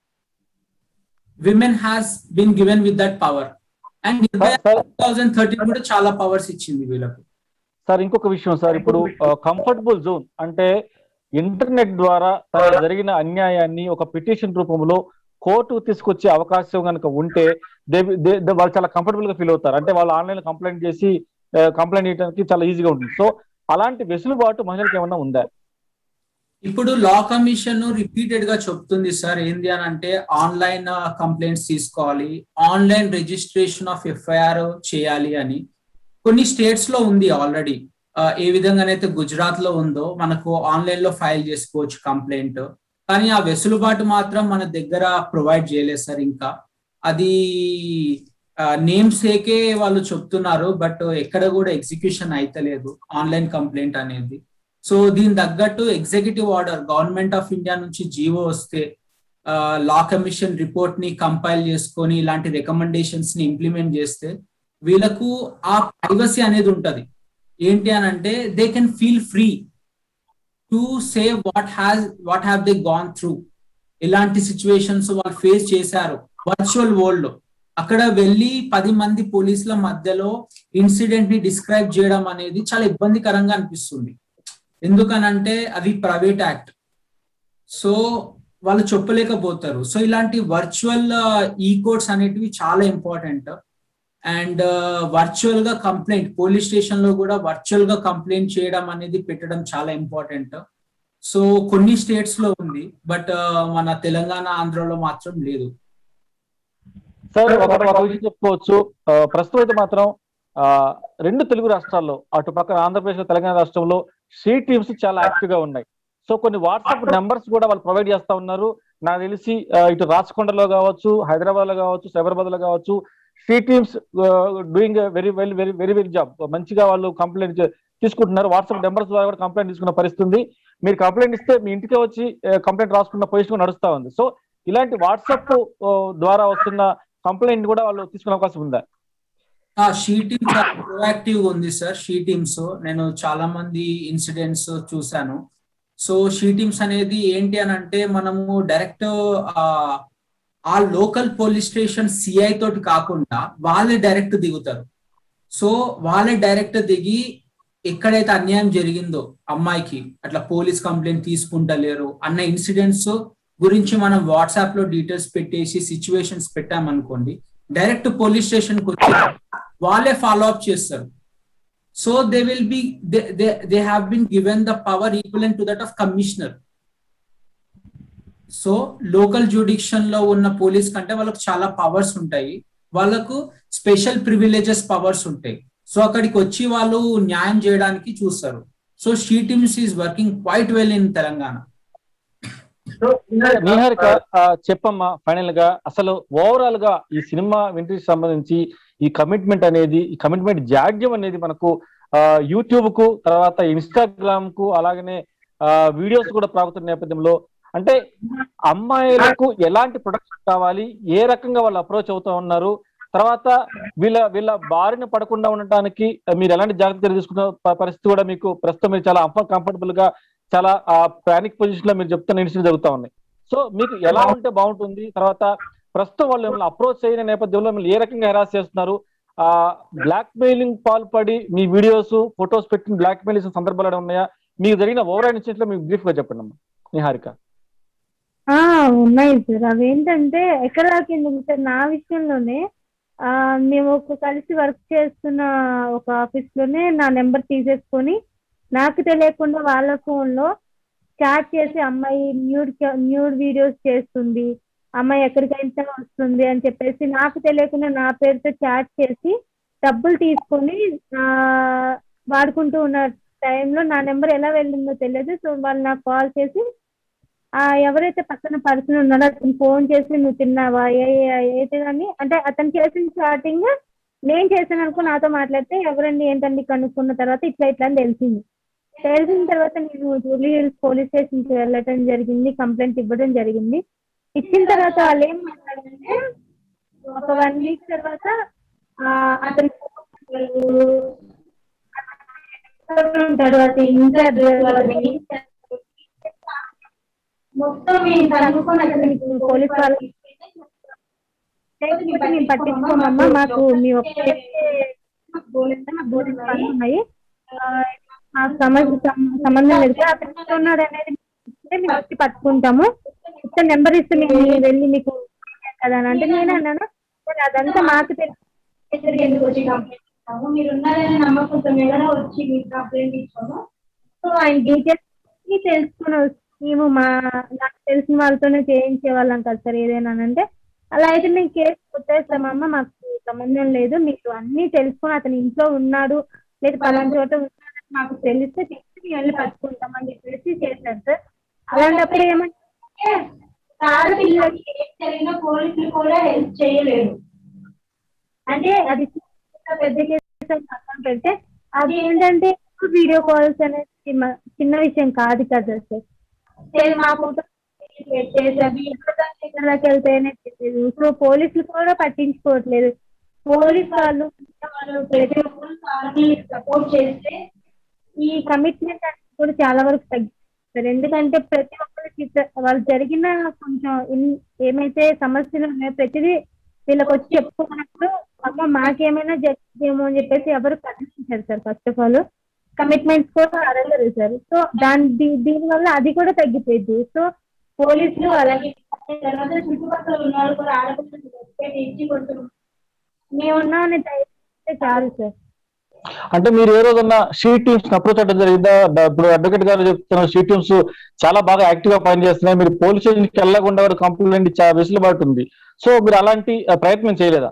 women has been given with that power and sir thousand thirteen కూడా చాలా పవర్స్ ఇచ్చింది వీళ్ళకు సార్ ఇంకొక విషయం సార్ ఇప్పుడు కంఫర్టబుల్ జోన్ అంటే ఇంటర్నెట్ ద్వారా తనకు జరిగిన అన్యాయాన్ని ఒక పిటిషన్ రూపంలో కోర్టు తీసుకొచ్చే అవకాశం కనుక ఉంటే దే- దే- దే- వాళ్ళు చాలా కంఫర్టబుల్ గా ఫీల్ అవుతారు అంటే వాళ్ళు ఆన్లైన్ లో కంప్లైంట్ చేసి కంప్లైంట్ చేయడానికి చాలా ఈజీగా ఉంటుంది సో అలాంటి వెసులుబాటు మహిళలకు ఏమన్నా ఉందా ఇప్పుడు లా కమిషన్ రిపీటెడ్ గా చెప్తుంది సార్ ఏంది అని అంటే ఆన్లైన్ కంప్లైంట్స్ తీసుకోవాలి ఆన్లైన్ రిజిస్ట్రేషన్ ఆఫ్ ఎఫ్ఐఆర్ చేయాలి అని కొన్ని స్టేట్స్ లో ఉంది ఆల్రెడీ ఏ విధంగానైతే గుజరాత్ లో ఉందో మనకు ఆన్లైన్ లో ఫైల్ చేసుకోవచ్చు కంప్లైంట్ కానీ ఆ వెసులుబాటు మాత్రం మన దగ్గర ప్రొవైడ్ చేయలేదు సార్ ఇంకా అది నేమ్ సేకే వాళ్ళు చెప్తున్నారు బట్ ఎక్కడ కూడా ఎగ్జిక్యూషన్ అయితలేదు ఆన్లైన్ కంప్లైంట్ అనేది సో దీని తగ్గట్టు executive order government of India నుంచి జీవో వస్తే లా కమిషన్ రిపోర్ట్ ని కంపైల్ చేసుకొని ఇలాంటి రికమెండేషన్స్ ని ఇంప్లిమెంట్ చేస్తే వీళ్ళకు ఆ ప్రైవసీ అనేది ఉంటది ఏంటి అని అంటే they can feel free to say what has what have they gone through ఎలాంటి సిచ్యువేషన్స్ వాళ్ళు ఫేస్ చేశారు వర్చువల్ వరల్డ్ లో అక్కడ వెళ్ళి పది మంది పోలీసుల మధ్యలో ఇన్సిడెంట్ ని డిస్క్రైబ్ చేయడం అనేది చాలా ఇబ్బందికరంగా అనిపిస్తుంది ఎందుకనంటే అవి ప్రైవేట్ యాక్ట్ సో వాళ్ళు చెప్పలేకపోతారు సో ఇలాంటి వర్చువల్ ఈ కోడ్స్ అనేటివి చాలా ఇంపార్టెంట్ అండ్ వర్చువల్ గా కంప్లైంట్ పోలీస్ స్టేషన్ లో కూడా వర్చువల్ గా కంప్లైంట్ చేయడం అనేది పెట్టడం చాలా ఇంపార్టెంట్ సో కొన్ని స్టేట్స్ లో ఉంది బట్ మన తెలంగాణ ఆంధ్రలో మాత్రం లేదు సార్ ఒక ఒక విషయం చెప్పుకోవచ్చు ఆ, ప్రస్తుతం అయితే మాత్రం ఆ, రెండు తెలుగు రాష్ట్రాల్లో అటు పక్కన ఆంధ్రప్రదేశ్ తెలంగాణ రాష్ట్రంలో షీ టీమ్స్ చాలా యాక్టివ్ గా ఉన్నాయి సో కొన్ని వాట్సాప్ నెంబర్స్ కూడా వాళ్ళు ప్రొవైడ్ చేస్తా ఉన్నారు నాకు తెలిసి ఆ, ఇటు రాచకొండలో కావచ్చు హైదరాబాద్ లో కావచ్చు సైబరాబాద్ లో కావచ్చు she teams doing very well very very very job మంచిగా వాళ్ళు కంప్లైంట్ తీసుకుంటున్నారు వాట్సాప్ నెంబర్స్ ద్వారా కూడా కంప్లైంట్ తీసుకున్న పరిస్థితి ఉంది మీరు కంప్లైంట్ ఇస్తే మీ ఇంటికే వచ్చి కంప్లైంట్ రాసుకున్న పొజిషన్ నడుస్తా ఉంది సో ఇలాంటి వాట్సాప్ ద్వారా వస్తున్న కంప్లైంట్ కూడా వాళ్ళు తీసుకునే అవకాశం ఉందా ఆ షీ టీమ్ చాలా ప్రొయాక్టివ్ గా ఉంది సార్ షీ టీమ్స్ నేను చాలా మంది ఇన్సిడెంట్స్ చూశాను సో షీ టీమ్స్ అనేది ఏంటి అని అంటే మనము డైరెక్ట్ ఆ లోకల్ పోలీస్ స్టేషన్ సిఐ తోటి కాకుండా వాళ్ళే డైరెక్ట్ దిగుతారు సో వాళ్ళే డైరెక్ట్ దిగి ఎక్కడైతే అన్యాయం జరిగిందో అమ్మాయికి అట్లా పోలీస్ కంప్లైంట్ తీసుకుంటలేరు అన్న ఇన్సిడెంట్స్ గురించి మనం వాట్సాప్ లో డీటెయిల్స్ పెట్టేసి సిచ్యువేషన్స్ పెట్టామనుకోండి డైరెక్ట్ పోలీస్ స్టేషన్ కి వచ్చి వాళ్ళే ఫాలో అప్ చేస్తారు so they will be they have been given the power equivalent to that of commissioner so local jurisdiction లో ఉన్న పోలీస్ కంటే వాళ్ళకు చాలా పవర్స్ ఉంటాయి వాళ్ళకు స్పెషల్ ప్రివిలేజెస్ పవర్స్ ఉంటాయి సో అక్కడికి వచ్చి వాళ్ళు న్యాయం చేయడానికి చూస్తారు so she teams is working quite well in Telangana so Niharika ఆ, చెప్పమ్మా ఫైనల్ గా అసలు ఓవరాల్ గా ఈ సినిమా వింటరీకి సంబంధించి ఈ కమిట్మెంట్ అనేది ఈ కమిట్మెంట్ జాడ్యం అనేది మనకు యూట్యూబ్ కు తర్వాత ఇన్స్టాగ్రామ్ కు అలాగనే వీడియోస్ కూడా ప్రాగుతున్న నేపథ్యంలో అంటే అమ్మాయిలకు ఎలాంటి ప్రొడక్ట్స్ కావాలి ఏ రకంగా వాళ్ళు అప్రోచ్ అవుతా ఉన్నారు తర్వాత వీళ్ళ వీళ్ళ బారిన పడకుండా ఉండటానికి మీరు ఎలాంటి జాగ్రత్తలు తీసుకున్న ప- పరిస్థితి కూడా మీకు ప్రస్తుతం మీరు చాలా కంఫర్టబుల్ గా చాలా పానిక్ పొజిషన్ లో మీరు చెప్తున్న ఇన్సిడెంట్ జరుగుతా ఉన్నాయి సో మీకు ఎలా ఉంటే బాగుంటుంది తర్వాత ప్రస్తుతం వాళ్ళు మిమ్మల్ని అప్రోచ్ అయిన నేపథ్యంలో మిమ్మల్ని ఏ రకంగా హెరాస్ చేస్తున్నారు ఆ బ్లాక్ మెయిలింగ్ పాల్పడి మీ వీడియోస్ ఫొటోస్ పెట్టిన బ్లాక్ మెయిల్ చేసిన సందర్భాలు ఏమైనా ఉన్నాయా మీకు జరిగిన ఓవరాల్ ఇన్సిడెంట్ లో మీకు బ్రీఫ్ గా చెప్పండి అమ్మా నిహారిక ఆ ఉన్నాయి సార్ అవేంటంటే ఎక్కడ దాకా ఎందుకు సార్ నా విషయంలోనే ఆ మేము ఒక కలిసి వర్క్ చేస్తున్న ఒక ఆఫీస్ లోనే నా నెంబర్ తీసేసుకొని నాకు తెలియకుండా వాళ్ళ ఫోన్ లో చాట్ చేసి అమ్మాయి న్యూడ్ న్యూడ్ వీడియోస్ చేస్తుంది అమ్మాయి ఎక్కడికైనా వస్తుంది అని చెప్పేసి నాకు తెలియకుండా నా పేరుతో చాట్ చేసి డబ్బులు తీసుకొని ఆ వాడుకుంటూ ఉన్న టైంలో నా నెంబర్ ఎలా వెళ్ళిందో తెలియదు సో వాళ్ళు నాకు కాల్ చేసి ఆ ఎవరైతే పక్కన పర్సన్ ఉన్నాడో అతను ఫోన్ చేసి నువ్వు తిన్నావా ఏ ఏ- ఏంటి అని అంటే అతను చేసిన స్టార్టింగ్ నేను చేశాను అనుకో నాతో మాట్లాడితే ఎవరండి ఏంటండి కనుక్కున్న తర్వాత ఇట్లా ఇట్లా అని తెలిసింది తెలిసిన తర్వాత నేను జూబ్లీ హిల్స్ పోలీస్ స్టేషన్ కి వెళ్ళటం జరిగింది కంప్లైంట్ ఇవ్వడం జరిగింది ఇచ్చిన తర్వాత వాళ్ళు ఏం మాట్లాడారంటే ఒక వన్ వీక్ తర్వాత ఆ, అతను ఉంటాడు అది ఇంకా మొత్తం మేము కనుక్కొని అతనికి పోలీస్ వాళ్ళకి లేకపోతే మేము పట్టించుకోమమ్మా మాకు మీ ఒక్కటే పోలీస్ వాళ్ళు ఉన్నాయి ఆ, మాకు సంబంధం సంబంధం లేదు కదా, అతను ఎక్కడ ఉన్నాడు అనేది చెప్తే మేము వచ్చి పట్టుకుంటాము ఇస్తే నెంబర్ ఇస్తే మేము వెళ్ళి మీకు కదా అని అంటే నేనే అన్నాను "సరే, అదంతా మాకు తెలుసు ఇక్కడికి ఎందుకు వచ్చి కంప్లైంట్ ఇస్తాము మీరు ఉన్నారని నమ్మకంతో మీద వచ్చి మీకు కంప్లైంట్ ఇచ్చాము సో ఆయన డీటెయిల్స్ తెలుసుకుని వస్తే మేము మా నాకు తెలిసిన వాళ్ళతోనే చేయించే వాళ్ళం కదా సార్ ఏదైనా అని అంటే అలా అయితే మేము కేసు కొట్టేస్తామమ్మ మాకు సంబంధం లేదు మీకు అన్ని తెలుసుకొని అతను ఇంట్లో ఉన్నాడు లేదు పలానా చోట ఉన్నాడని మాకు తెలిస్తే తెలిసి మేము వెళ్ళి పట్టుకుంటామని చెప్పేసి చేశారు సార్ అలాంటప్పుడు ఏమంటే ఆడపిల్లలకి ఏం జరిగినా పోలీసులు కూడా హెల్ప్ చేయలేరు అంటే అది చిన్న పెద్ద కేసు అని పక్కన పెడితే అది ఏంటంటే వీడియో కాల్స్ అనేది చిన్న- చిన్న విషయం కాదు కదా సార్ లేదు మా ఫోటో పెట్టేసారు ఇక్కడికి వెళ్తేనే తెలియదు సో పోలీసులు కూడా పట్టించుకోవట్లేదు పోలీస్ వాళ్ళు వాళ్ళు ప్రతి ఒక్కరు వాళ్ళని సపోర్ట్ చేస్తే ఈ కమిట్మెంట్ అనేది కూడా చాలా వరకు తగ్గిస్తారు ఎందుకంటే ప్రతి ఒక్కరికి ఇత- వాళ్ళు జరిగిన కొంచెం ఇన్- ఏమైతే సమస్యలు ఉన్నాయో ప్రతిదీ వీళ్ళకి వచ్చి చెప్పుకున్నప్పుడు అమ్మ మాకేమైనా జరిగిందేమో అని చెప్పేసి ఎవరు కనిపించారు sir first of all commitments కూడా అడగరు సార్ సో దాని దీ- దీని వల్ల అది కూడా తగ్గిపోయింది సో పోలీసులు అలాగే తర్వాత చుట్టుపక్కల ఉన్న వాళ్ళు కూడా ఆడపిల్లలు రెస్పెక్ట్ ఇచ్చి కొంచెం మేమున్నామని ధైర్యం చాలు సార్ అంటే మీరు ఏ రోజన్నా షీ టీమ్స్ అప్రోచ్ అవ్వడం జరిగిందా ద- ఇప్పుడు అడ్వకేట్ గారు చెప్తున్న షీ టీమ్స్ చాలా బాగా యాక్టివ్ గా పనిచేస్తున్నాయి మీరు పోలీస్ స్టేషన్ కి వెళ్ళకుండా వారు కంప్లైంట్ ఇచ్చే వెసులుబాటు ఉంది సో మీరు అలాంటి ఆ, ప్రయత్నం చేయలేదా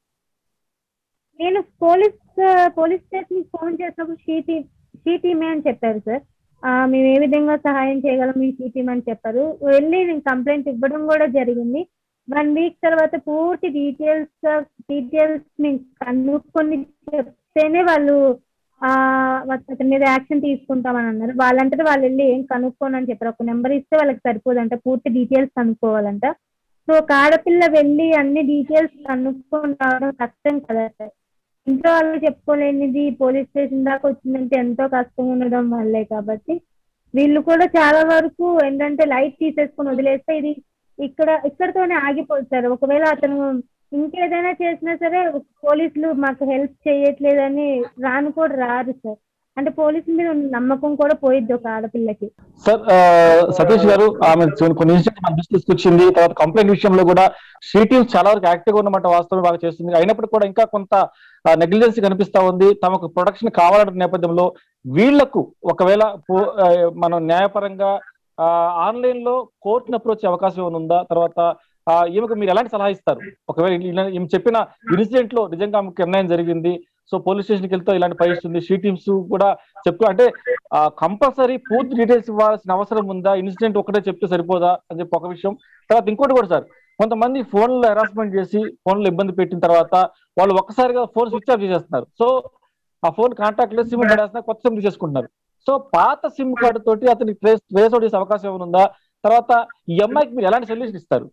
నేను పోలీస్ పోలీస్ స్టేషన్ ఫోన్ చేసినప్పుడు షీ టీమ్ షీ టీమే అని చెప్పారు సార్ ఆ, మేము ఏ విధంగా సహాయం చేయగలం మీ షీ టీమ్ అని చెప్పారు వెళ్ళి నేను కంప్లైంట్ ఇవ్వడం కూడా జరిగింది వన్ వీక్ తర్వాత పూర్తి డీటెయిల్స్ డీటెయిల్స్ మేము కనుక్కొని చెప్తేనే వాళ్ళు ఆ అతని మీద యాక్షన్ తీసుకుంటామని అన్నారు వాళ్ళంతటా వాళ్ళు వెళ్ళి ఏం కనుక్కోను అని చెప్పారు ఒక నెంబర్ ఇస్తే వాళ్ళకి సరిపోదంట పూర్తి డీటెయిల్స్ కనుక్కోవాలంట సో ఒక ఆడపిల్ల వెళ్ళి అన్ని డీటెయిల్స్ కనుక్కొని రావడం కష్టం కదా సార్ ఇంట్లో వాళ్ళు చెప్పుకోలేనిది పోలీస్ స్టేషన్ దాకా వచ్చిందంటే ఎంతో కష్టం ఉండడం వల్లే కాబట్టి వీళ్ళు కూడా చాలా వరకు ఏంటంటే లైట్ తీసేసుకొని వదిలేస్తే ఇది ఇక్కడ ఇక్కడతోనే ఆగిపోతారు ఒకవేళ అతను ఇంకేదైనా చేసినా సరే పోలీసులు మాకు హెల్ప్ చేయట్లేదని రాను కూడా రారు సార్ అంటే పోలీసుల మీద ఉన్న నమ్మకం కూడా పోయిద్ది ఒక ఆడపిల్లకి సార్ ఆ, సతీష్ గారు ఆమె కొన్ని- కొన్ని ఇన్సిడెంట్ మన దృష్టి తీసుకొచ్చింది తర్వాత కంప్లైంట్ విషయంలో కూడా షీ టీమ్స్ చాలా వరకు యాక్టివ్ గా ఉన్నమాట వాస్తవం బాగా చేస్తుంది అయినప్పటికీ కూడా ఇంకా కొంత నెగ్లిజెన్స్ కనిపిస్తా ఉంది తమకు ప్రొడక్షన్ కావాలన్న నేపథ్యంలో వీళ్లకు ఒకవేళ పో- ఆ, మనం న్యాయపరంగా ఆన్లైన్ లో కోర్టును అప్రోచ్ అవకాశం ఏమైనా ఉందా తర్వాత ఆ, ఈమెకు మీరు ఎలాంటి సలహా ఇస్తారు ఒకవేళ ఇలా- ఈమె చెప్పిన ఇన్సిడెంట్ లో నిజంగా ఆమెకు అన్యాయం జరిగింది సో పోలీస్ స్టేషన్కి వెళ్తే ఇలాంటి పరిస్థితుంది షీ టీమ్స్ కూడా చెప్పు అంటే కంపల్సరీ పూర్తి డీటెయిల్స్ ఇవ్వాల్సిన అవసరం ఉందా ఇన్సిడెంట్ ఒకటే చెప్తే సరిపోదా అని చెప్పి ఒక విషయం తర్వాత ఇంకోటి కూడా సార్ కొంతమంది ఫోన్లో హెరాస్మెంట్ చేసి ఫోన్లో ఇబ్బంది పెట్టిన తర్వాత వాళ్ళు ఒక్కసారిగా ఫోన్ స్విచ్ ఆఫ్ చేసేస్తున్నారు సో ఆ ఫోన్ కాంటాక్ట్ లేదు సిమ్ పడేస్తున్నారు కొత్త సిమ్ తీసేసుకుంటున్నారు సో పాత సిమ్ కార్డు తోటి అతనికి ట్రేస్ ట్రేస్ అవుట్ చేసే అవకాశం ఏమైనా ఉందా తర్వాత ఈ అమ్మాయికి మీరు ఎలాంటి సొల్యూషన్ ఇస్తారు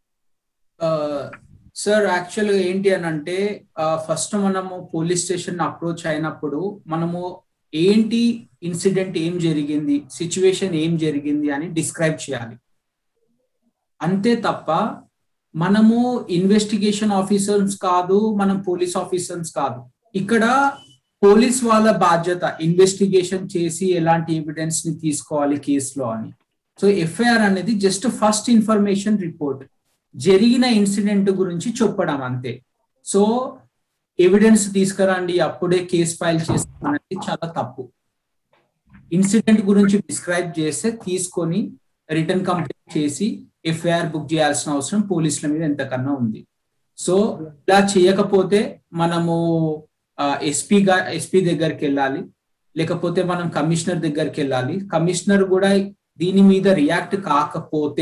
సార్ యాక్చువల్ గా ఏంటి అని అంటే ఫస్ట్ మనము పోలీస్ స్టేషన్ అప్రోచ్ అయినప్పుడు మనము ఏంటి ఇన్సిడెంట్ ఏం జరిగింది సిచ్యువేషన్ ఏం జరిగింది అని డిస్క్రైబ్ చేయాలి అంతే తప్ప మనము ఇన్వెస్టిగేషన్ ఆఫీసర్స్ కాదు మనం పోలీస్ ఆఫీసర్స్ కాదు ఇక్కడ పోలీస్ వాళ్ళ బాధ్యత ఇన్వెస్టిగేషన్ చేసి ఎలాంటి ఎవిడెన్స్ ని తీసుకోవాలి కేసులో అని సో ఎఫ్ఐఆర్ అనేది జస్ట్ ఫస్ట్ ఇన్ఫర్మేషన్ రిపోర్ట్ జరిగిన ఇన్సిడెంట్ గురించి చెప్పడం అంతే సో ఎవిడెన్స్ తీసుకురండి అప్పుడే కేసు ఫైల్ చేస్తాం అనేది చాలా తప్పు ఇన్సిడెంట్ గురించి డిస్క్రైబ్ చేస్తే తీసుకొని రిటర్న్ కంప్లైంట్ చేసి ఎఫ్ఐఆర్ బుక్ చేయాల్సిన అవసరం పోలీసుల మీద ఎంతకన్నా ఉంది సో ఇలా చేయకపోతే మనము ఎస్పీ గా ఎస్పీ దగ్గరికి వెళ్ళాలి లేకపోతే మనం కమిషనర్ దగ్గరికి వెళ్ళాలి కమిషనర్ కూడా దీని మీద రియాక్ట్ కాకపోతే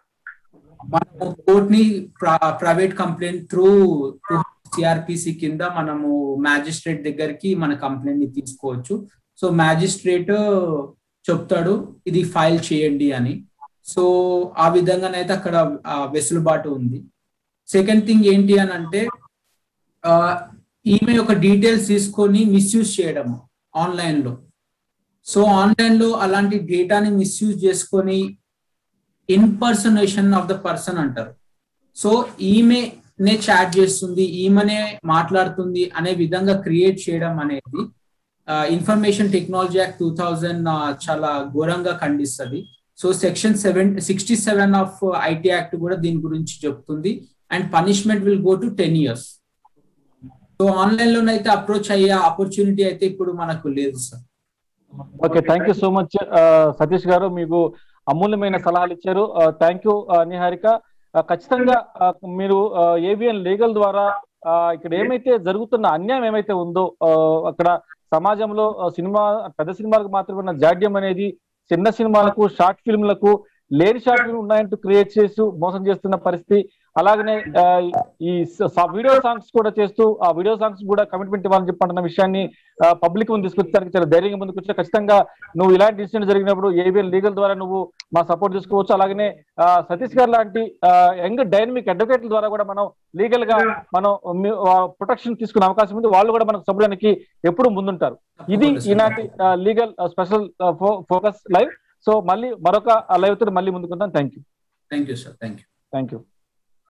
మనము కోర్ట్ ని ప్రైవేట్ కంప్లైంట్ త్రూ సిఆర్పిసి కింద మనము మ్యాజిస్ట్రేట్ దగ్గరికి మన కంప్లైంట్ ని తీసుకోవచ్చు సో మ్యాజిస్ట్రేట్ చెప్తాడు ఇది ఫైల్ చేయండి అని సో ఆ విధంగానైతే అక్కడ ఆ, వెసులుబాటు ఉంది సెకండ్ థింగ్ ఏంటి అని అంటే ఆ, ఈమె యొక్క డీటెయిల్స్ తీసుకొని మిస్యూజ్ చేయడం ఆన్లైన్ లో సో ఆన్లైన్ లో అలాంటి డేటాని మిస్యూజ్ చేసుకొని ఇన్పర్సనేషన్ ఆఫ్ ద పర్సన్ అంటారు సో ఈమెనే చాట్ చేస్తుంది ఈమెనే మాట్లాడుతుంది అనే విధంగా క్రియేట్ చేయడం అనేది information technology act two thousand చాలా ఘోరంగా ఖండిస్తుంది so section seven sixty seven of IT act కూడా దీని గురించి చెప్తుంది and punishment will go to ten years so online లోనైతే అప్రోచ్ అయ్యే ఆపర్చునిటీ అయితే ఇప్పుడు మనకు లేదు sir okay thank you so much Satish garu మీకు అమూల్యమైన సలహాలు ఇచ్చారు థ్యాంక్ యూ నిహారిక ఆ, ఖచ్చితంగా ఆ, మీరు ఏబిఎన్ లీగల్ ద్వారా ఆ, ఇక్కడ ఏమైతే జరుగుతున్న అన్యాయం ఏమైతే ఉందో ఆ, అక్కడ సమాజంలో ఆ, సినిమా పెద్ద సినిమాలకు మాత్రమే ఉన్న జాడ్యం అనేది చిన్న సినిమాలకు షార్ట్ ఫిల్మ్లకు లేని షార్ట్ ఫిల్మ్ ఉన్నాయంటూ క్రియేట్ చేసి మోసం చేస్తున్న పరిస్థితి అలాగనే ఆ, ఈ వీడియో సాంగ్స్ కూడా చేస్తూ ఆ వీడియో సాంగ్స్ కూడా కమిట్మెంట్ ఇవ్వాలని చెప్పంటున్న విషయాన్ని పబ్లిక్ ముందు తీసుకొచ్చడానికి చాలా ధైర్యంగా ముందుకు వచ్చా ఖచ్చితంగా నువ్వు ఇలాంటి ఇన్సిడెంట్ జరిగినప్పుడు ఏబిఎల్ లీగల్ ద్వారా నువ్వు మా సపోర్ట్ తీసుకోవచ్చు అలాగనే ఆ, సతీష్ గారు లాంటి యంగ్ డైనమిక్ అడ్వకేట్ల ద్వారా కూడా మనం లీగల్ గా మనం ప్రొటెక్షన్ తీసుకునే అవకాశం ఉంది వాళ్ళు కూడా మనకు సపోర్టానికి ఎప్పుడు ముందుంటారు ఇది ఈనాటి legal special focus live so మళ్ళీ మరొక లైవ్ తో మళ్ళీ ముందుకుందాం thank you thank you sir thank you thank you